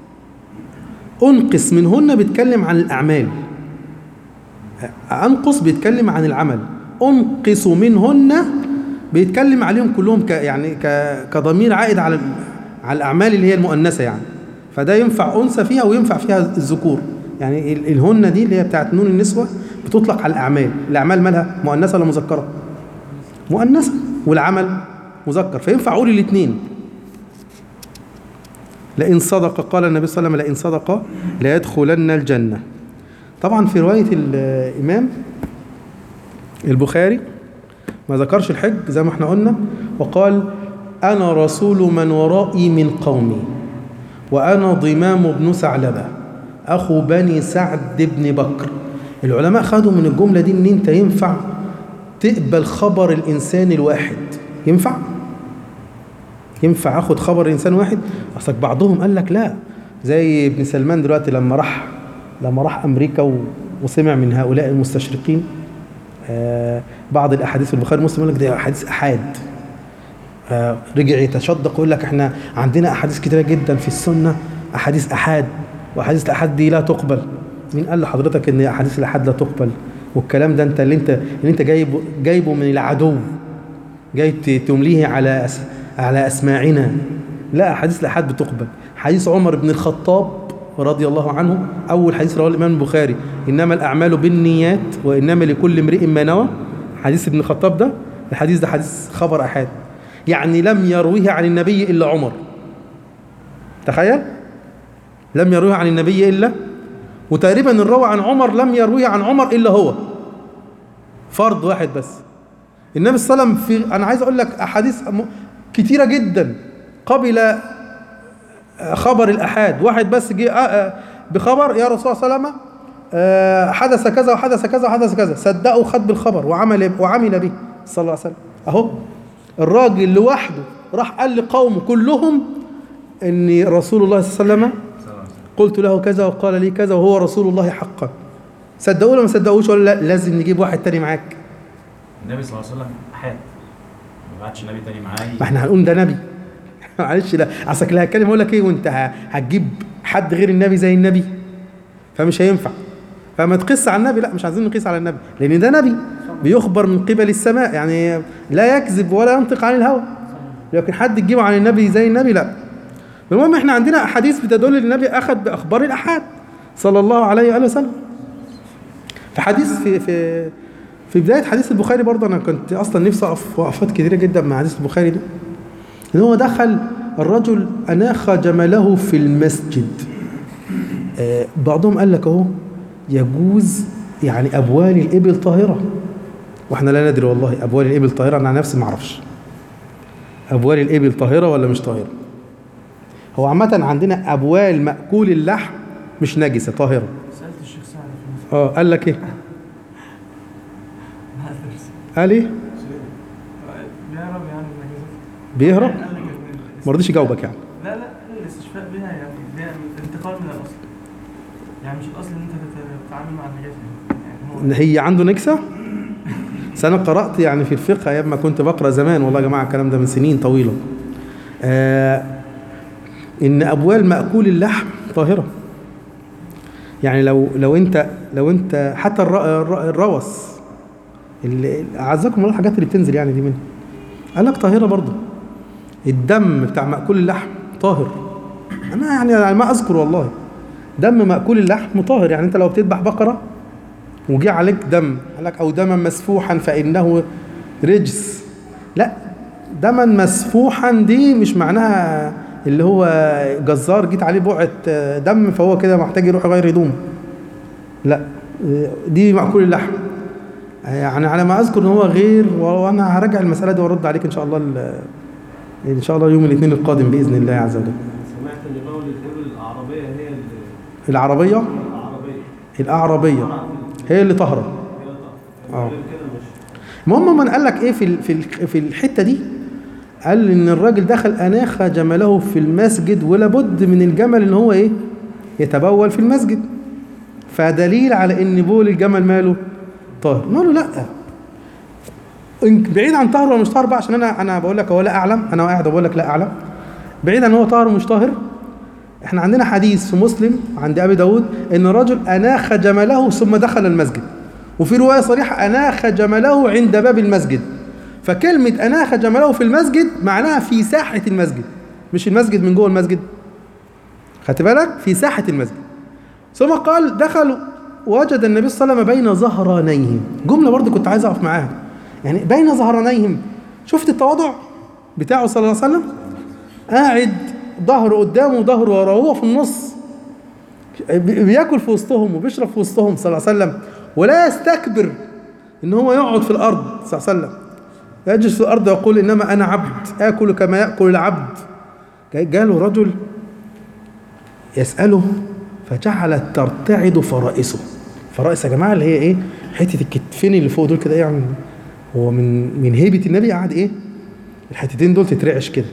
أنقص منهن بيتكلم عن الأعمال أنقص بيتكلم عن العمل أنقص منهن بيتكلم عليهم كلهم ك يعني ك كضمير عائد على على الأعمال اللي هي المؤنثة يعني فده ينفع أنثى فيها وينفع فيها الذكور يعني ال- الهن دي اللي هي بتاعت نون النسوة بتطلق على الأعمال الأعمال مالها مؤنثة ولا مذكرة مؤنثة والعمل مذكر فينفع أقول الاثنين لئن صدق قال النبي صلى الله عليه وسلم لئن صدق ليدخلن الجنة طبعا في رواية الإمام البخاري ما ذكرش الحج زي ما احنا قلنا وقال أنا رسول من ورائي من قومي وأنا ضمام بن ثعلبة أخو بني سعد بن بكر العلماء خدوا من الجملة دي إن أنت ينفع تقبل خبر الإنسان الواحد ينفع؟ ينفع اخد خبر انسان واحد اصلك بعضهم قال لك لا زي ابن سلمان دلوقتي لما راح لما راح امريكا و- وسمع من هؤلاء المستشرقين آه بعض الاحاديث في البخاري ومسلم يقول لك ده احاديث احاد آه رجع يتشدق ويقول لك احنا عندنا احاديث كتيره جدا في السنه احاديث احاد واحاديث الاحاد دي لا تقبل مين قال لحضرتك ان احاديث الاحاد لا تقبل والكلام ده انت اللي انت اللي انت جايبه جايبه من العدو جاي ت- تمليه على أس... على اسماعنا لا حديث الاحاد بتقبل حديث عمر بن الخطاب رضي الله عنه اول حديث رواه الامام البخاري انما الاعمال بالنيات وانما لكل امرئ ما نوى حديث ابن الخطاب ده الحديث ده حديث خبر احاد يعني لم يرويه عن النبي الا عمر تخيل لم يرويه عن النبي الا وتقريبا الروى عن عمر لم يرويه عن عمر الا هو فرد واحد بس النبي صلى الله عليه وسلم في انا عايز اقول لك احاديث م- كتيره جدا قبل آه، خبر الاحاد واحد بس جه آه، آه، بخبر يا رسول الله صلى الله عليه وسلم آه، حدث كذا وحدث كذا وحدث كذا صدقوا خد بالخبر وعمل وعمل به صلى الله عليه وسلم اهو الراجل لوحده راح قال لقومه كلهم ان رسول الله صلى الله عليه وسلم قلت له كذا وقال لي كذا وهو رسول الله حقا صدقوه ولا ما صدقوش ولا لا لازم نجيب واحد تاني معاك النبي صلى الله عليه وسلم حاد ما بعتش نبي تاني معاه ما احنا هنقول ده نبي معلش لا اصلك لا هتكلم اقول لك ايه وانت ه- هتجيب حد غير النبي زي النبي فمش هينفع فما تقيس على النبي لا مش عايزين نقيس على النبي لان ده نبي بيخبر من قبل السماء يعني لا يكذب ولا ينطق عن الهوى لكن حد تجيبه عن النبي زي النبي لا المهم احنا عندنا احاديث بتدل ان النبي اخذ باخبار الاحاد صلى الله عليه واله وسلم في حديث في في في بدايه حديث البخاري برضه انا كنت اصلا نفسي اقف وقفات كتيره جدا مع حديث البخاري ده ان هو دخل الرجل اناخ جمله في المسجد آه، بعضهم قال لك اهو يجوز يعني ابوال الابل طاهره واحنا لا ندري والله ابوال الابل طاهره انا عن نفسي ما اعرفش ابوال الابل طاهره ولا مش طاهره هو عامه عندنا ابوال ماكول اللحم مش نجسه طاهره سالت الشيخ سعد في المسجد اه قال لك ايه قال ايه بيهرب يعني من النجاسات بيهرب قال لك إن- ما رضيش يجاوبك يعني لا لا الاستشفاء بها يعني ده انتقال من الاصل يعني مش الاصل ان انت تت- تتعامل مع النجاسه يعني هو ان هي عنده نكسه بس انا قرات يعني في الفقه ايام ما كنت بقرا زمان والله يا جماعه الكلام ده من سنين طويله آه ان ابوال ماكول اللحم طاهره يعني لو لو انت لو انت حتى الر- الر- الروس اللي اعزكم الله الحاجات اللي بتنزل يعني دي منها قال لك طاهره برضه الدم بتاع ماكول اللحم طاهر انا يعني ما اذكر والله دم ماكول اللحم طاهر يعني انت لو بتذبح بقره وجي عليك دم قال لك او دما مسفوحا فانه رجس لا دما مسفوحا دي مش معناها اللي هو جزار جيت عليه بقعه دم فهو كده محتاج يروح يغير هدومه لا دي مأكول اللحم يعني على ما اذكر ان هو غير وانا هراجع المساله دي وارد عليك ان شاء الله ال- ان شاء الله يوم الاثنين القادم باذن الله عز وجل سمعت ان قول الابل العربيه هي اللي العربيه العربيه الأعربية هي اللي طهرة اه غير كده مش المهم من قال لك ايه في ال- في ال- في الحته دي قال ان الراجل دخل اناخ جمله في المسجد ولابد من الجمل ان هو ايه يتبول في المسجد فدليل على ان بول الجمل ماله طاهر نقول له لا إن- بعيد عن طاهر ولا مش طاهر بقى عشان انا انا بقول لك هو لا اعلم انا قاعد بقول لك لا اعلم بعيد عن هو طاهر ومش طاهر احنا عندنا حديث في مسلم عند ابي داود ان رجل اناخ جمله ثم دخل المسجد وفي روايه صريحه اناخ جمله عند باب المسجد فكلمه اناخ جمله في المسجد معناها في ساحه المسجد مش المسجد من جوه المسجد خدت بالك في ساحه المسجد ثم قال دخلوا وجد النبي صلى الله عليه وسلم بين ظهرانيهم جمله برضه كنت عايز اقف معاها يعني بين ظهرانيهم شفت التواضع بتاعه صلى الله عليه وسلم قاعد ظهره قدامه وظهره وراه وهو في النص بي- بياكل في وسطهم وبيشرب في وسطهم صلى الله عليه وسلم ولا يستكبر ان هو يقعد في الارض صلى الله عليه وسلم يجلس في الارض ويقول انما انا عبد اكل كما ياكل العبد جاء- جاله رجل يساله فجعلت ترتعد فرائسه فرائس يا جماعه اللي هي ايه حته الكتفين اللي فوق دول كده يعني هو من من هيبه النبي قعد ايه الحتتين دول تترعش كده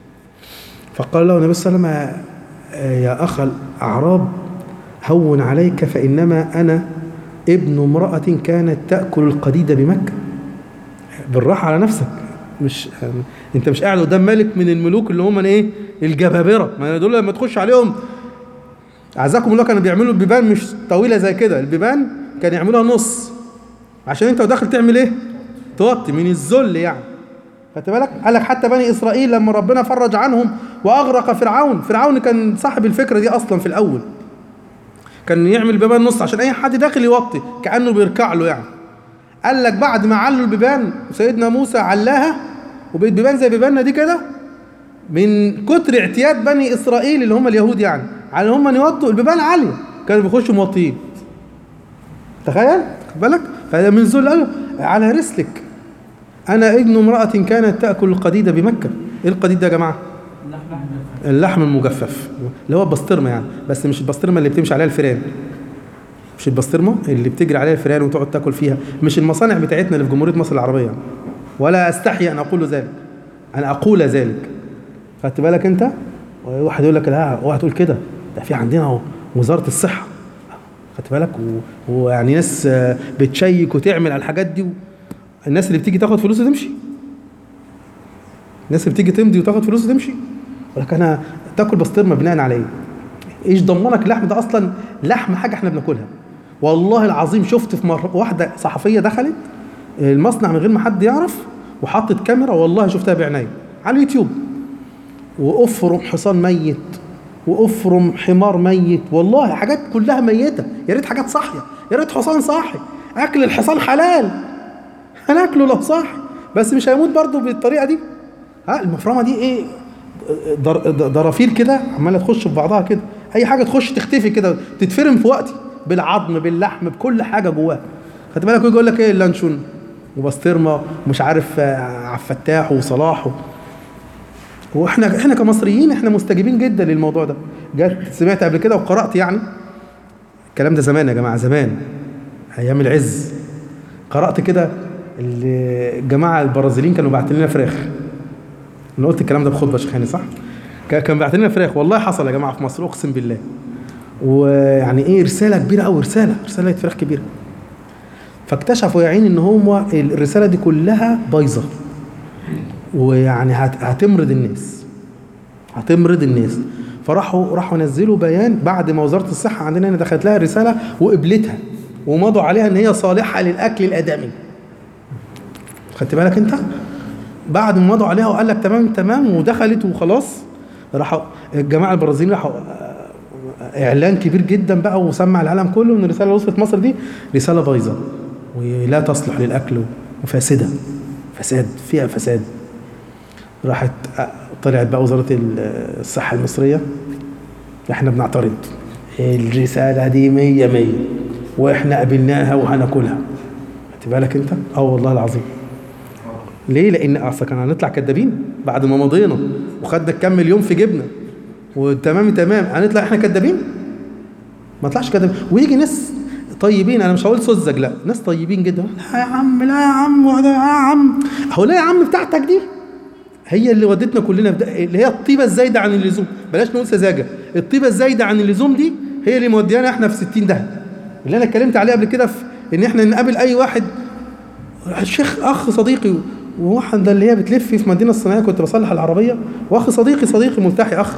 فقال له النبي صلى الله عليه وسلم آه، يا اخ الاعراب هون عليك فانما انا ابن امراه كانت تاكل القديد بمكه بالراحه على نفسك مش يعني انت مش قاعد قدام ملك من الملوك اللي هم ايه الجبابره ما دول لما تخش عليهم اعزكم الله كانوا بيعملوا البيبان مش طويله زي كده البيبان كان يعملوها نص عشان انت وداخل تعمل ايه توطي من الذل يعني خدت بالك قال لك حتى بني اسرائيل لما ربنا فرج عنهم واغرق فرعون فرعون كان صاحب الفكره دي اصلا في الاول كان يعمل بيبان نص عشان اي حد داخل يوطي كانه بيركع له يعني قال لك بعد ما علوا البيبان سيدنا موسى علاها وبقت بيبان زي بيباننا دي كده من كتر اعتياد بني اسرائيل اللي هم اليهود يعني على هم ان يوطوا البيبان عاليه كانوا بيخشوا موطيين تخيل خد بالك فمن ذل قال له على رسلك انا ابن امراه كانت تاكل القديد بمكه ايه القديد ده يا جماعه اللحم المجفف اللي هو البسطرمه يعني بس مش البسطرمه اللي بتمشي عليها الفيران مش البسطرمه اللي بتجري عليها الفيران وتقعد تاكل فيها مش المصانع بتاعتنا اللي في جمهوريه مصر العربيه يعني. ولا استحي ان اقول ذلك انا اقول ذلك خدت بالك انت واحد يقول لك لا اوعى تقول كده ده في عندنا اهو وزاره الصحه خدت بالك و- ويعني ناس آه، بتشيك وتعمل على الحاجات دي الناس اللي بتيجي تاخد فلوس وتمشي الناس اللي بتيجي تمضي وتاخد فلوس وتمشي يقول لك انا تاكل بسطرمه بناء على ايه؟ ايش ضمنك اللحم ده اصلا لحم حاجه احنا بناكلها والله العظيم شفت في مره واحده صحفيه دخلت المصنع من غير ما حد يعرف وحطت كاميرا والله شفتها بعيني على اليوتيوب وافرم حصان ميت وافرم حمار ميت والله حاجات كلها ميته يا ريت حاجات صاحيه يا ريت حصان صاحي اكل الحصان حلال هناكله لو صاحي بس مش هيموت برضه بالطريقه دي ها المفرمه دي ايه در- در- درافيل كده عماله تخش في بعضها كده اي حاجه تخش تختفي كده تتفرم في وقتي بالعظم باللحم بكل حاجه جواها خد بالك ويجي يقول لك ايه اللانشون وبسطرمه ومش عارف آه، عبد الفتاح وصلاح و... واحنا احنا كمصريين احنا مستجيبين جدا للموضوع ده جت سمعت قبل كده وقرات يعني الكلام ده زمان يا جماعه زمان ايام العز قرات كده ال- الجماعه البرازيليين كانوا باعتين لنا فراخ انا قلت الكلام ده في خطبه شيخاني صح كا- كان باعتين لنا فراخ والله حصل يا جماعه في مصر اقسم بالله ويعني ايه رساله كبيره قوي رساله رساله فراخ كبيره فاكتشفوا يا عيني ان هم الرساله دي كلها بايظه ويعني هت- هتمرض الناس هتمرض الناس فراحوا راحوا نزلوا بيان بعد ما وزاره الصحه عندنا هنا دخلت لها رساله وقبلتها ومضوا عليها ان هي صالحه للاكل الادمي خدت بالك انت بعد ما مضوا عليها وقال لك تمام تمام ودخلت وخلاص راحوا الجماعه البرازيليين راحوا آه، اعلان كبير جدا بقى وسمع العالم كله ان الرساله اللي وصلت مصر دي رساله بايظه ولا تصلح للاكل وفاسده فساد فيها فساد راحت آه، طلعت بقى وزاره ال- الصحه المصريه احنا بنعترض الرساله دي مية مية واحنا قبلناها وهناكلها خدت بالك انت اه والله العظيم ليه لان اصل كان هنطلع كدابين بعد ما مضينا وخدنا كام مليون في جيبنا وتمام تمام هنطلع احنا كدابين ما طلعش كدابين ويجي ناس طيبين انا مش هقول سذج لا ناس طيبين جدا لا يا عم لا يا عم وده يا عم هو لا يا عم بتاعتك دي هي اللي ودتنا كلنا في ده اللي هي الطيبه الزايده عن اللزوم بلاش نقول سذاجه الطيبه الزايده عن اللزوم دي هي اللي موديانا احنا في 60 ده اللي انا اتكلمت عليه قبل كده في ان احنا نقابل اي واحد الشيخ اخ صديقي وواحد ده اللي هي بتلف في مدينه الصناعيه كنت بصلح العربيه واخ صديقي صديقي ملتحي اخ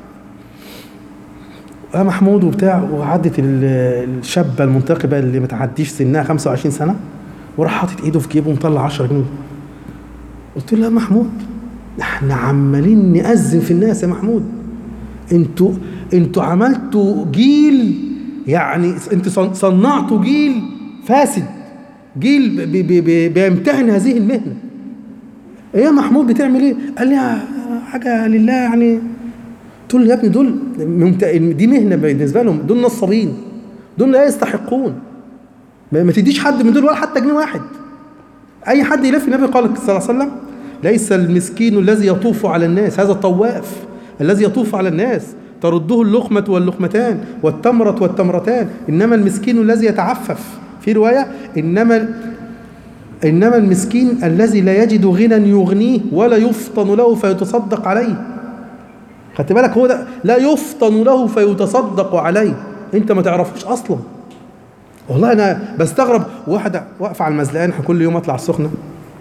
اه محمود وبتاع وعدت ال- الشابه المنتقبه اللي ما تعديش سنها 25 سنه وراح حاطط ايده في جيبه ومطلع 10 جنيه قلت له يا محمود احنا عمالين نأذن في الناس يا محمود انتوا انتوا عملتوا جيل يعني انتوا صن- صنعتوا جيل فاسد جيل بي بي بي بيمتهن هذه المهنه ايه يا محمود بتعمل ايه؟ قال لي آه، حاجه لله يعني قلت له يا ابني دول ممت... دي مهنه بالنسبه لهم دول نصابين دول لا يستحقون ما ما تديش حد من دول ولا حتى جنيه واحد اي حد يلف النبي قال صلى الله عليه وسلم ليس المسكين الذي يطوف على الناس هذا الطواف الذي يطوف على الناس ترده اللقمة واللقمتان والتمرة والتمرتان إنما المسكين الذي يتعفف في رواية إنما إنما المسكين الذي لا يجد غنى يغنيه ولا يفطن له فيتصدق عليه خدت بالك هو ده لا يفطن له فيتصدق عليه انت ما تعرفوش اصلا والله انا بستغرب واحده واقفه على المزلقان إحنا كل يوم اطلع السخنه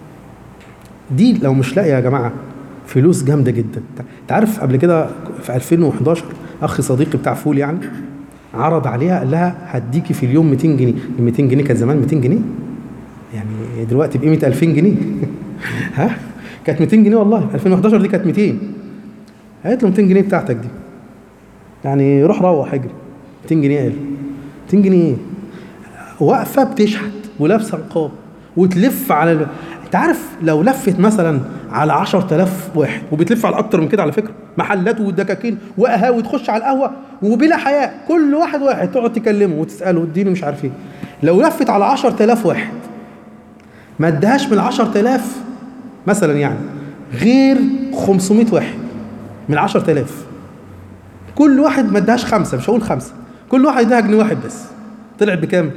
دي لو مش لاقيه يا جماعه فلوس جامده جدا انت عارف قبل كده في 2011 اخ صديقي بتاع فول يعني عرض عليها قال لها هديكي في اليوم 200 جنيه ال 200 جنيه كانت زمان 200 جنيه يعني دلوقتي بقيمه 2000 جنيه ها كانت 200 جنيه والله 2011 دي كانت 200 هات له 200 جنيه بتاعتك دي يعني روح روح اجري 200 جنيه قال 200 جنيه ايه واقفه بتشحت ولابسه نقاب وتلف على ال... انت عارف لو لفت مثلا على 10000 واحد وبتلف على اكتر من كده على فكره محلات ودكاكين وقهاوي تخش على القهوه وبلا حياء كل واحد واحد تقعد تكلمه وتساله اديني مش عارف ايه لو لفت على 10000 واحد ما ادهاش من ال 10000 مثلا يعني غير 500 واحد من 10000 كل واحد ما ادهاش خمسه مش هقول خمسه كل واحد اداها جنيه واحد بس طلعت بكام؟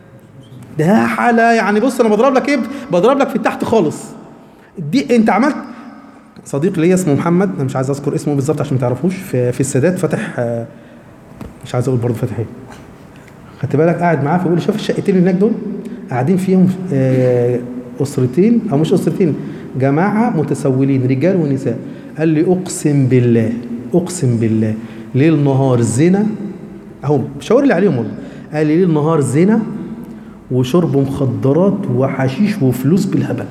ده حالة يعني بص انا بضرب لك ايه بضرب لك في التحت خالص دي انت عملت صديق ليا اسمه محمد انا مش عايز اذكر اسمه بالظبط عشان ما تعرفوش في, في السادات فاتح آه، مش عايز اقول برضه فاتح ايه خدت بالك قاعد معاه فبيقول لي شوف الشقتين اللي هناك دول قاعدين فيهم آه، اسرتين او مش اسرتين جماعه متسولين رجال ونساء قال لي اقسم بالله اقسم بالله ليل نهار زنا اهو شاور لي عليهم والله قال لي ليل نهار زنا وشرب مخدرات وحشيش وفلوس بالهبل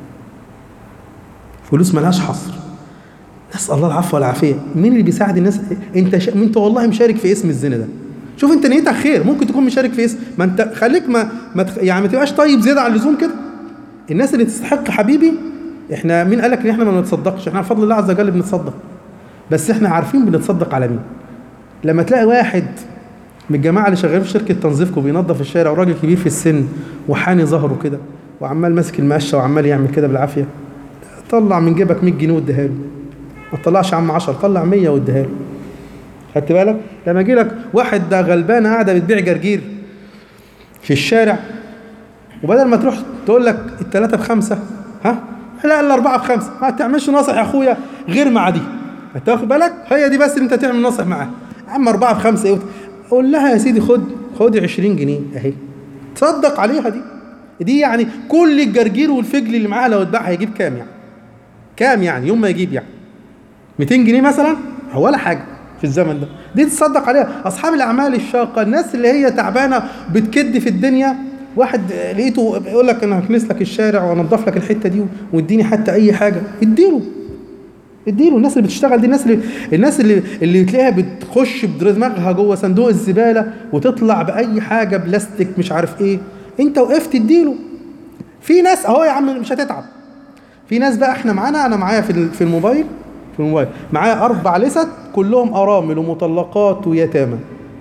فلوس ملهاش حصر نسال الله العفو والعافيه مين اللي بيساعد الناس انت ش... انت والله مشارك في اسم الزنا ده شوف انت نيتك خير ممكن تكون مشارك في اسم ما انت خليك ما, ما تخ... يعني ما تبقاش طيب زياده عن اللزوم كده الناس اللي تستحق حبيبي احنا مين قالك ان احنا ما بنتصدقش احنا بفضل الله عز وجل بنتصدق بس احنا عارفين بنتصدق على مين لما تلاقي واحد من الجماعه اللي شغالين في شركه تنظيفكم بينظف الشارع وراجل كبير في السن وحاني ظهره كده وعمال ماسك المقشه وعمال يعمل كده بالعافيه طلع من جيبك 100 جنيه واديها له ما تطلعش يا عم 10 طلع 100 واديها له خدت بالك لما يجي لك واحد ده غلبانه قاعده بتبيع جرجير في الشارع وبدل ما تروح تقول لك الثلاثه بخمسه ها لا الاربعه بخمسه ما تعملش ناصح يا اخويا غير مع دي انت واخد بالك هي دي بس اللي انت تعمل ناصح معاها يا عم اربعه بخمسه ايه قول لها يا سيدي خد خد 20 جنيه اهي تصدق عليها دي دي يعني كل الجرجير والفجل اللي معاها لو اتباع هيجيب كام يعني كام يعني يوم ما يجيب يعني 200 جنيه مثلا هو ولا حاجه في الزمن ده دي تصدق عليها اصحاب الاعمال الشاقه الناس اللي هي تعبانه بتكد في الدنيا واحد لقيته يقول لك انا هكنس لك الشارع وانضف لك الحته دي واديني حتى اي حاجه اديله اديله الناس اللي بتشتغل دي الناس اللي الناس اللي اللي تلاقيها بتخش بدماغها جوه صندوق الزباله وتطلع باي حاجه بلاستيك مش عارف ايه انت وقفت اديله في ناس اهو يا عم مش هتتعب في ناس بقى احنا معانا انا معايا في في الموبايل في الموبايل معايا اربع لست كلهم ارامل ومطلقات ويتامى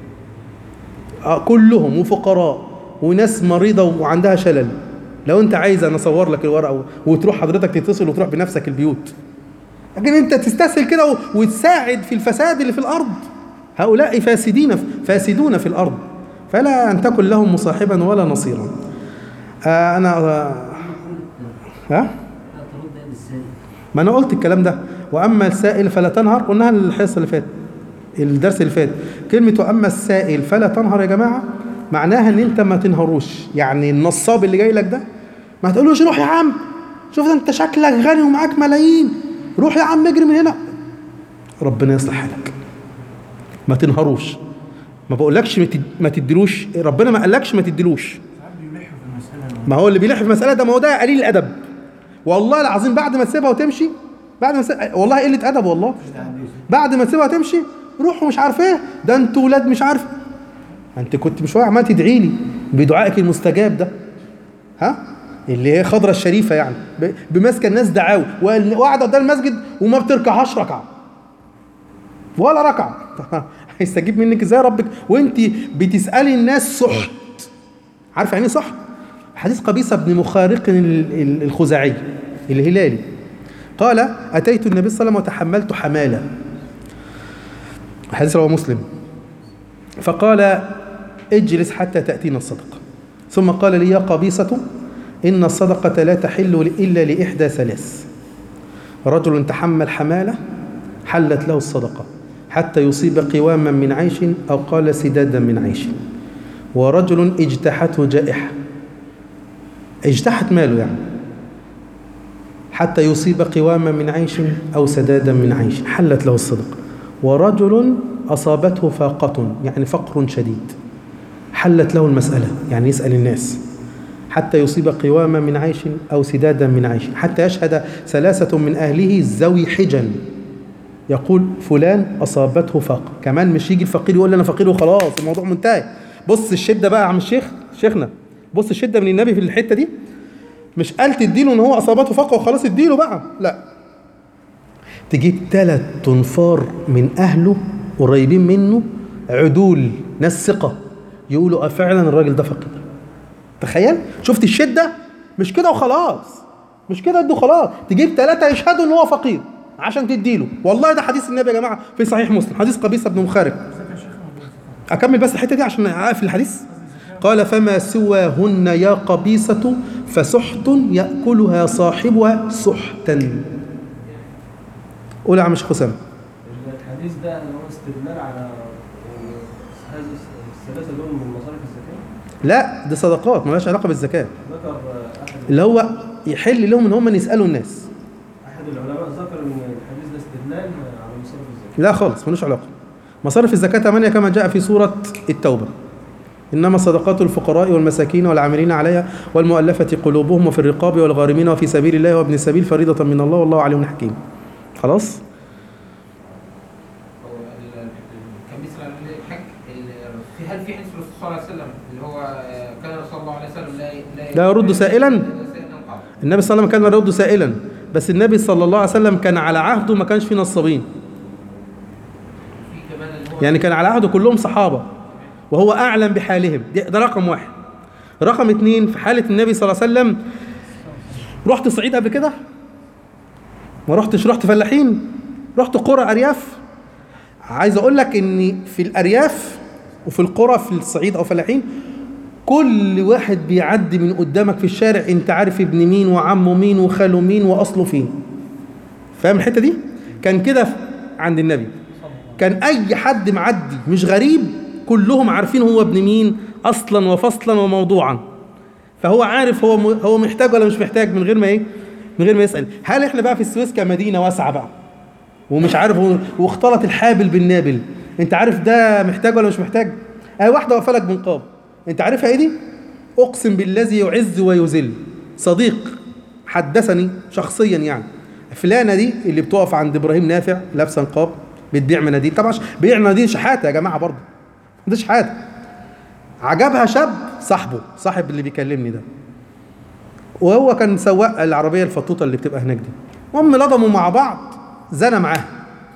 آه كلهم وفقراء وناس مريضه وعندها شلل لو انت عايز انا اصور لك الورقه وتروح حضرتك تتصل وتروح بنفسك البيوت لكن انت تستسهل كده وتساعد في الفساد اللي في الارض هؤلاء فاسدين فاسدون في الارض فلا ان تكن لهم مصاحبا ولا نصيرا آه انا آه ها ما انا قلت الكلام ده واما السائل فلا تنهر قلناها الحصه اللي فات الدرس اللي فات كلمه واما السائل فلا تنهر يا جماعه معناها ان انت ما تنهروش يعني النصاب اللي جاي لك ده ما تقولوش روح يا عم شوف ده انت شكلك غني ومعاك ملايين روح يا عم اجري من هنا ربنا يصلح حالك ما تنهروش ما بقولكش ما تديلوش ربنا ما قالكش ما تديلوش ما هو اللي بيلح في المساله ده ما هو ده قليل الادب والله العظيم بعد ما تسيبها وتمشي بعد ما تسيبها والله قله ادب والله بعد ما تسيبها وتمشي روحوا مش عارف ايه ده انتوا ولاد مش عارف انت كنت مش عمال تدعي لي بدعائك المستجاب ده ها اللي هي خضرة الشريفة يعني بماسكة الناس دعاوي وقاعدة قدام المسجد وما بتركعهاش ركعة ولا ركعه هيستجيب منك ازاي ربك وانت بتسالي الناس سحت عارف يعني ايه سحت حديث قبيصه بن مخارق ال- ال- الخزاعي الهلالي قال اتيت النبي صلى الله عليه وسلم وتحملت حماله حديث رواه مسلم فقال اجلس حتى تأتينا الصدقة ثم قال لي يا قبيصة إن الصدقة لا تحل إلا لإحدى ثلاث رجل تحمل حمالة حلت له الصدقة حتى يصيب قواما من عيش أو قال سدادا من عيش ورجل اجتاحته جائحة اجتاحت ماله يعني حتى يصيب قواما من عيش أو سدادا من عيش حلت له الصدقة ورجل أصابته فاقة يعني فقر شديد حلت له المسألة يعني يسأل الناس حتى يصيب قواما من عيش أو سدادا من عيش حتى يشهد ثلاثة من أهله ذوي حجن يقول فلان أصابته فاقة كمان مش يجي الفقير يقول لي أنا فقير وخلاص الموضوع منتهي بص الشدة بقى يا عم الشيخ شيخنا بص الشدة من النبي في الحتة دي مش قال تديله ان هو اصابته فقه وخلاص اديله بقى لا تجيب ثلاث تنفار من اهله قريبين منه عدول ناس ثقه يقولوا اه فعلا الراجل ده فقير تخيل شفت الشده مش كده وخلاص مش كده ادوا خلاص تجيب ثلاثه يشهدوا ان هو فقير عشان تديله والله ده حديث النبي يا جماعه في صحيح مسلم حديث قبيصه بن مخارق اكمل بس الحته دي عشان اقفل الحديث قال فما سواهن يا قبيصة فسحت يأكلها صاحبها سحتا قول يا عم شيخ حسام الحديث ده اللي هو استدلال على إن هذه الثلاثة دول من مصارف الزكاة لا دي صدقات مالهاش علاقة بالزكاة ذكر أحد اللي هو يحل لهم ان هم يسألوا الناس أحد العلماء ذكر إن الحديث ده استدلال على مصارف الزكاة لا خالص ملوش علاقة مصارف الزكاة ثمانية كما جاء في سورة التوبة إنما صدقات الفقراء والمساكين والعاملين عليها والمؤلفة قلوبهم وفي الرقاب والغارمين وفي سبيل الله وابن السبيل فريضة من الله والله عليم حكيم خلاص هو ال- ال- كان بيسأل عن الحج ال- في هل في حديث الرسول صلى الله عليه وسلم اللي هو آه، كان صلى الله عليه وسلم لا لا يرد سائلا؟ لا سائلا قط. النبي صلى الله عليه وسلم كان يرد سائلا بس النبي صلى الله عليه وسلم كان على عهده ما كانش فيه نصابين في كمان اللي هو يعني كان على عهده كلهم صحابة وهو أعلم بحالهم ده, ده رقم واحد رقم اتنين في حالة النبي صلى الله عليه وسلم رحت الصعيد قبل كده ما رحتش رحت فلاحين رحت قرى أرياف عايز أقول لك إن في الأرياف وفي القرى في الصعيد أو فلاحين كل واحد بيعدي من قدامك في الشارع انت عارف ابن مين وعمه مين وخاله مين واصله فين فاهم الحته دي كان كده في- عند النبي كان اي حد معدي مش غريب كلهم عارفين هو ابن مين اصلا وفصلا وموضوعا فهو عارف هو م- هو محتاج ولا مش محتاج من غير ما ايه من غير ما يسال هل احنا بقى في السويس كمدينه واسعه بقى ومش عارف هو- واختلط الحابل بالنابل انت عارف ده محتاج ولا مش محتاج اي واحده واقفه لك بنقاب انت عارفها ايه دي اقسم بالذي يعز ويذل صديق حدثني شخصيا يعني فلانه دي اللي بتقف عند ابراهيم نافع لابسه نقاب بتبيع مناديل طبعا ش- بيع مناديل شحاته يا جماعه برضه ده شحاته عجبها شاب صاحبه صاحب اللي بيكلمني ده وهو كان سواق العربيه الفطوطه اللي بتبقى هناك دي المهم لضموا مع بعض زنى معاها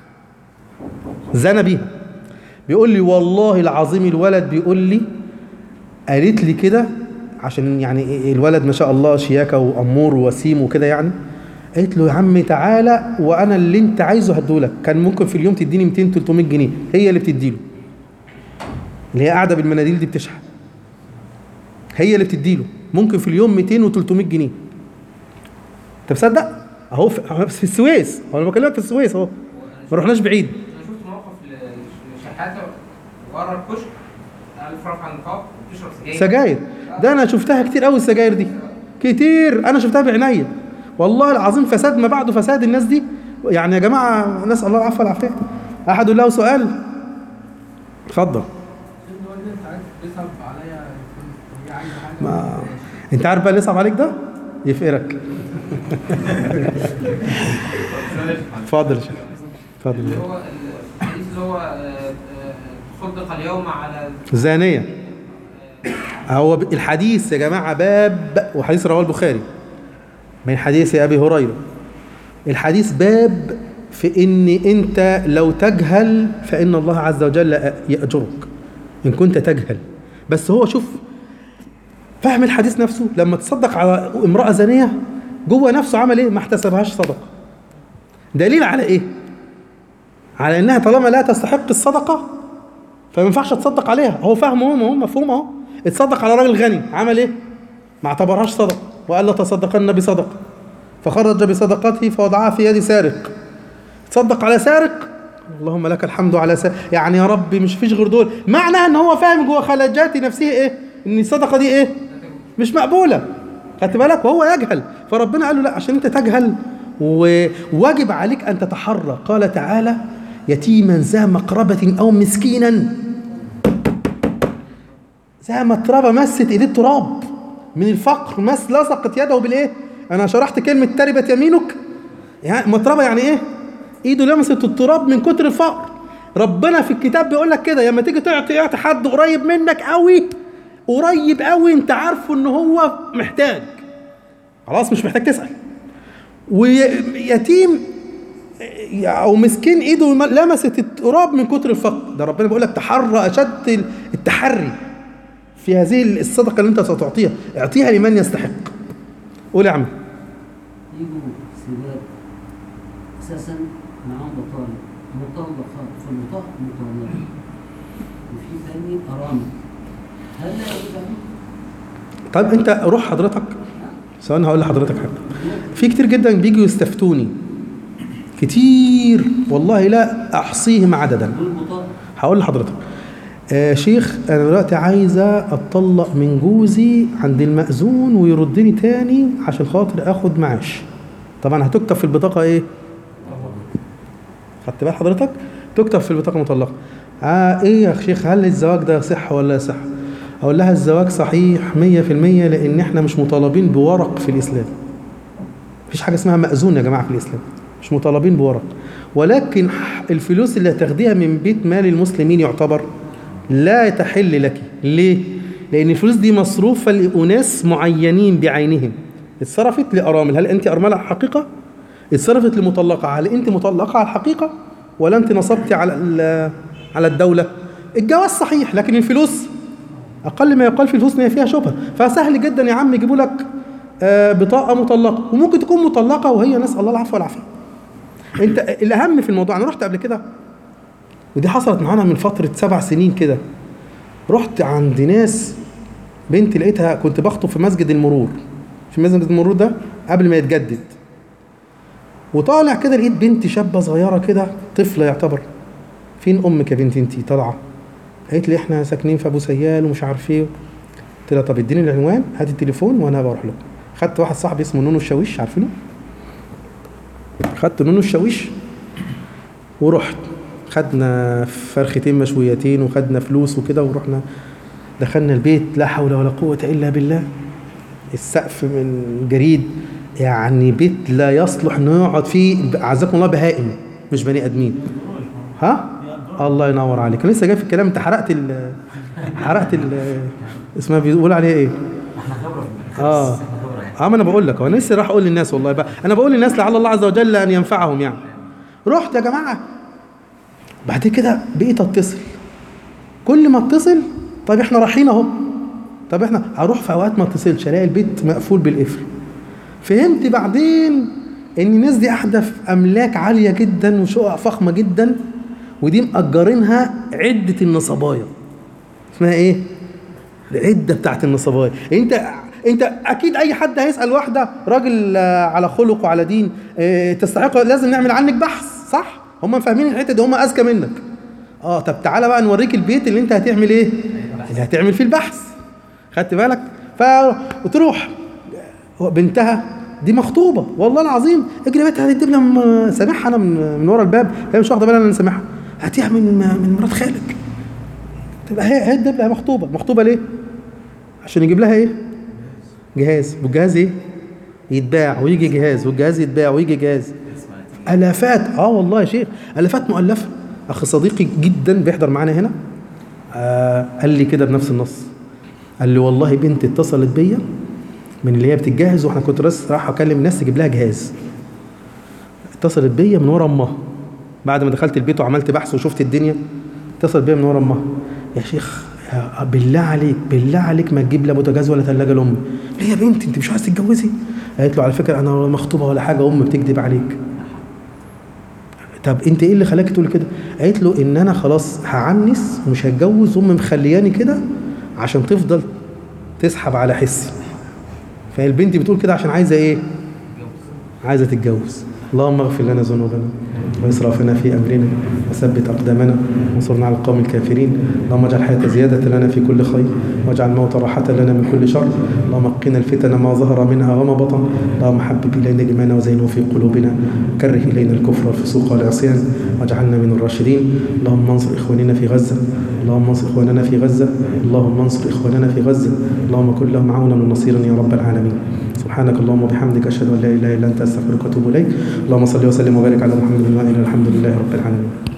زنى بيها بيقول لي والله العظيم الولد بيقول لي قالت لي كده عشان يعني إيه الولد ما شاء الله شياكه وامور ووسيم وكده يعني قالت له يا عم تعالى وانا اللي انت عايزه هديهولك كان ممكن في اليوم تديني 200 300 جنيه هي اللي بتديله اللي هي قاعده بالمناديل دي بتشحن هي اللي بتديله ممكن في اليوم 200 و300 جنيه انت مصدق اهو في في السويس هو انا بكلمك في السويس اهو ما رحناش بعيد انا شفت موقف ل- لشحاته ورا الكشك الف رفع النقاب وبتشرب سجاير سجاير ده انا شفتها كتير قوي السجاير دي كتير انا شفتها بعينيا والله العظيم فساد ما بعده فساد الناس دي يعني يا جماعه نسال الله العفو والعافيه احد له سؤال اتفضل سيدنا والدي انت عارف بيصعب عليا يكون هي عايزه حاجه ما انت عارف بقى اللي يصعب عليك ده يفقرك اتفضل يا شيخ اتفضل اللي هو ال- الحديث اللي هو آه، آه، صدق اليوم على زانيه هو ب- الحديث يا جماعه باب وحديث رواه البخاري من حديث ابي هريره الحديث باب في ان انت لو تجهل فان الله عز وجل ياجرك ان كنت تجهل بس هو شوف فهم الحديث نفسه لما تصدق على امراه زانيه جوه نفسه عمل ايه ما احتسبهاش صدقه دليل على ايه على انها طالما لا تستحق الصدقه فما ينفعش تصدق عليها هو فاهمه هو هو مفهوم اهو اتصدق على راجل غني عمل ايه ما اعتبرهاش صدقه وقال لا تصدقن بصدقه فخرج بصدقته فوضعها في يد سارق تصدق على سارق اللهم لك الحمد على سارق يعني يا رب مش فيش غير دول معناها ان هو فاهم جوه خلاجات نفسه ايه ان الصدقه دي ايه مش مقبوله خدت بالك وهو يجهل فربنا قال له لا عشان انت تجهل وواجب عليك ان تتحرى قال تعالى يتيما ذا مقربة او مسكينا ذا متربة مست ايديه التراب من الفقر مس لصقت يده بالايه انا شرحت كلمة تربت يمينك يعني متربة يعني ايه ايده لمست التراب من كتر الفقر ربنا في الكتاب بيقول لك كده لما تيجي تعطي اعطي حد قريب منك قوي قريب قوي انت عارفه ان هو محتاج خلاص مش محتاج تسأل ويتيم او مسكين ايده لمست التراب من كتر الفقر ده ربنا بيقول لك تحرى اشد التحري في هذه الصدقه اللي انت ستعطيها اعطيها لمن يستحق قول يا عم يجوا سباب اساسا معاهم بطاله مطلقات فالمطلق مطلقه وفي ثاني ارامل هل لا يجوز عليهم؟ طيب انت روح حضرتك ثواني هقول لحضرتك حاجه في كتير جدا بيجوا يستفتوني كتير والله لا احصيهم عددا دول بطاقه هقول لحضرتك آه شيخ انا دلوقتي عايزه اتطلق من جوزي عند المأذون ويردني تاني عشان خاطر اخد معاش طبعا هتكتب في البطاقه ايه خدت بال حضرتك تكتب في البطاقه مطلقه آه ايه يا شيخ هل الزواج ده صح ولا صح اقول لها الزواج صحيح 100% لان احنا مش مطالبين بورق في الاسلام مفيش حاجه اسمها مأذون يا جماعه في الاسلام مش مطالبين بورق ولكن الفلوس اللي هتاخديها من بيت مال المسلمين يعتبر لا تحل لك ليه لان الفلوس دي مصروفه لاناس معينين بعينهم اتصرفت لارامل هل انت ارمله على الحقيقه اتصرفت لمطلقه هل انت مطلقه على الحقيقه ولا انت نصبتي على ال- على الدوله الجواز صحيح لكن الفلوس اقل ما يقال في الفلوس ان هي فيها شبهه فسهل جدا يا عم يجيبوا لك آه، بطاقه مطلقه وممكن تكون مطلقه وهي نسال الله العفو والعافيه انت الاهم في الموضوع انا رحت قبل كده ودي حصلت معانا من فتره سبع سنين كده رحت عند ناس بنت لقيتها كنت بخطب في مسجد المرور في مسجد المرور ده قبل ما يتجدد وطالع كده لقيت بنت شابه صغيره كده طفله يعتبر فين امك يا بنتي انتي طالعه قالت لي احنا ساكنين في ابو سيال ومش عارف ايه قلت لها طب اديني العنوان هات التليفون وانا بروح له خدت واحد صاحبي اسمه نونو الشاويش عارفينه خدت نونو الشاويش ورحت خدنا فرختين مشويتين وخدنا فلوس وكده ورحنا دخلنا البيت لا حول ولا قوة إلا بالله السقف من جريد يعني بيت لا يصلح انه يقعد فيه اعزكم الله بهائم مش بني ادمين ها الله ينور عليك أنا لسه جاي في الكلام انت حرقت ال حرقت ال اسمها بيقول عليها ايه احنا خبره في اه احنا خبره يعني اه ما انا بقول لك هو انا لسه راح اقول للناس والله بقى انا بقول للناس لعل الله عز وجل ان ينفعهم يعني رحت يا جماعه بعد كده بقيت اتصل كل ما اتصل طب احنا رايحين اهو طب احنا هروح في اوقات ما اتصلش الاقي البيت مقفول بالقفل فهمت بعدين ان الناس دي قاعده في املاك عاليه جدا وشقق فخمه جدا ودي مأجرينها عده النصبايا اسمها ايه؟ العده بتاعت النصبايا انت انت اكيد اي حد هيسال واحده راجل آه، على خلق وعلى دين آه، تستحق لازم نعمل عنك بحث صح هم فاهمين الحته دي هم اذكى منك اه طب تعالى بقى نوريك البيت اللي انت هتعمل ايه اللي هتعمل فيه البحث خدت بالك ف وتروح بنتها دي مخطوبه والله العظيم اجري بيتها هتجيب لها م- سامحها انا من, من ورا الباب هي مش واخده بالها ان انا سامحها هاتيها من من مرات خالك تبقى هي هي تجيب لها مخطوبه مخطوبه ليه عشان يجيب لها ايه جهاز والجهاز ايه يتباع ويجي جهاز والجهاز يتباع ويجي جهاز الافات اه والله يا شيخ الافات مؤلفه اخ صديقي جدا بيحضر معانا هنا آه قال لي كده بنفس النص قال لي والله بنت اتصلت بيا من اللي هي بتتجهز واحنا كنت بس رايح اكلم الناس تجيب لها جهاز اتصلت بيا من ورا امها بعد ما دخلت البيت وعملت بحث وشفت الدنيا اتصلت بيا من ورا امها يا شيخ يا بالله عليك بالله عليك ما تجيب لا بوتاجاز ولا ثلاجه لامي ليه يا بنتي انت مش عايز تتجوزي قالت له على فكره انا ولا مخطوبه ولا حاجه امي بتكذب عليك طب انت ايه اللي خلاك تقول كده قالت له ان انا خلاص هعنس ومش هتجوز امي مخلياني كده عشان تفضل تسحب على حسي فالبنت بتقول كده عشان عايزه ايه عايزه تتجوز اللهم اغفر لنا ذنوبنا واسرافنا في امرنا وثبت اقدامنا وانصرنا على القوم الكافرين اللهم اجعل الحياه زياده لنا في كل خير واجعل الموت راحه لنا من كل شر اللهم قنا الفتن ما ظهر منها وما بطن اللهم حبب الينا الايمان وزينه في قلوبنا كره الينا الكفر والفسوق والعصيان واجعلنا من الراشدين اللهم انصر اخواننا في غزه اللهم انصر اخواننا في غزه اللهم انصر اخواننا في غزه اللهم كن لهم عونا ونصيرا يا رب العالمين سبحانك اللهم وبحمدك اشهد ان لا اله الا انت استغفرك واتوب اليك اللهم صل وسلم وبارك على محمد وعلى اله الحمد لله رب العالمين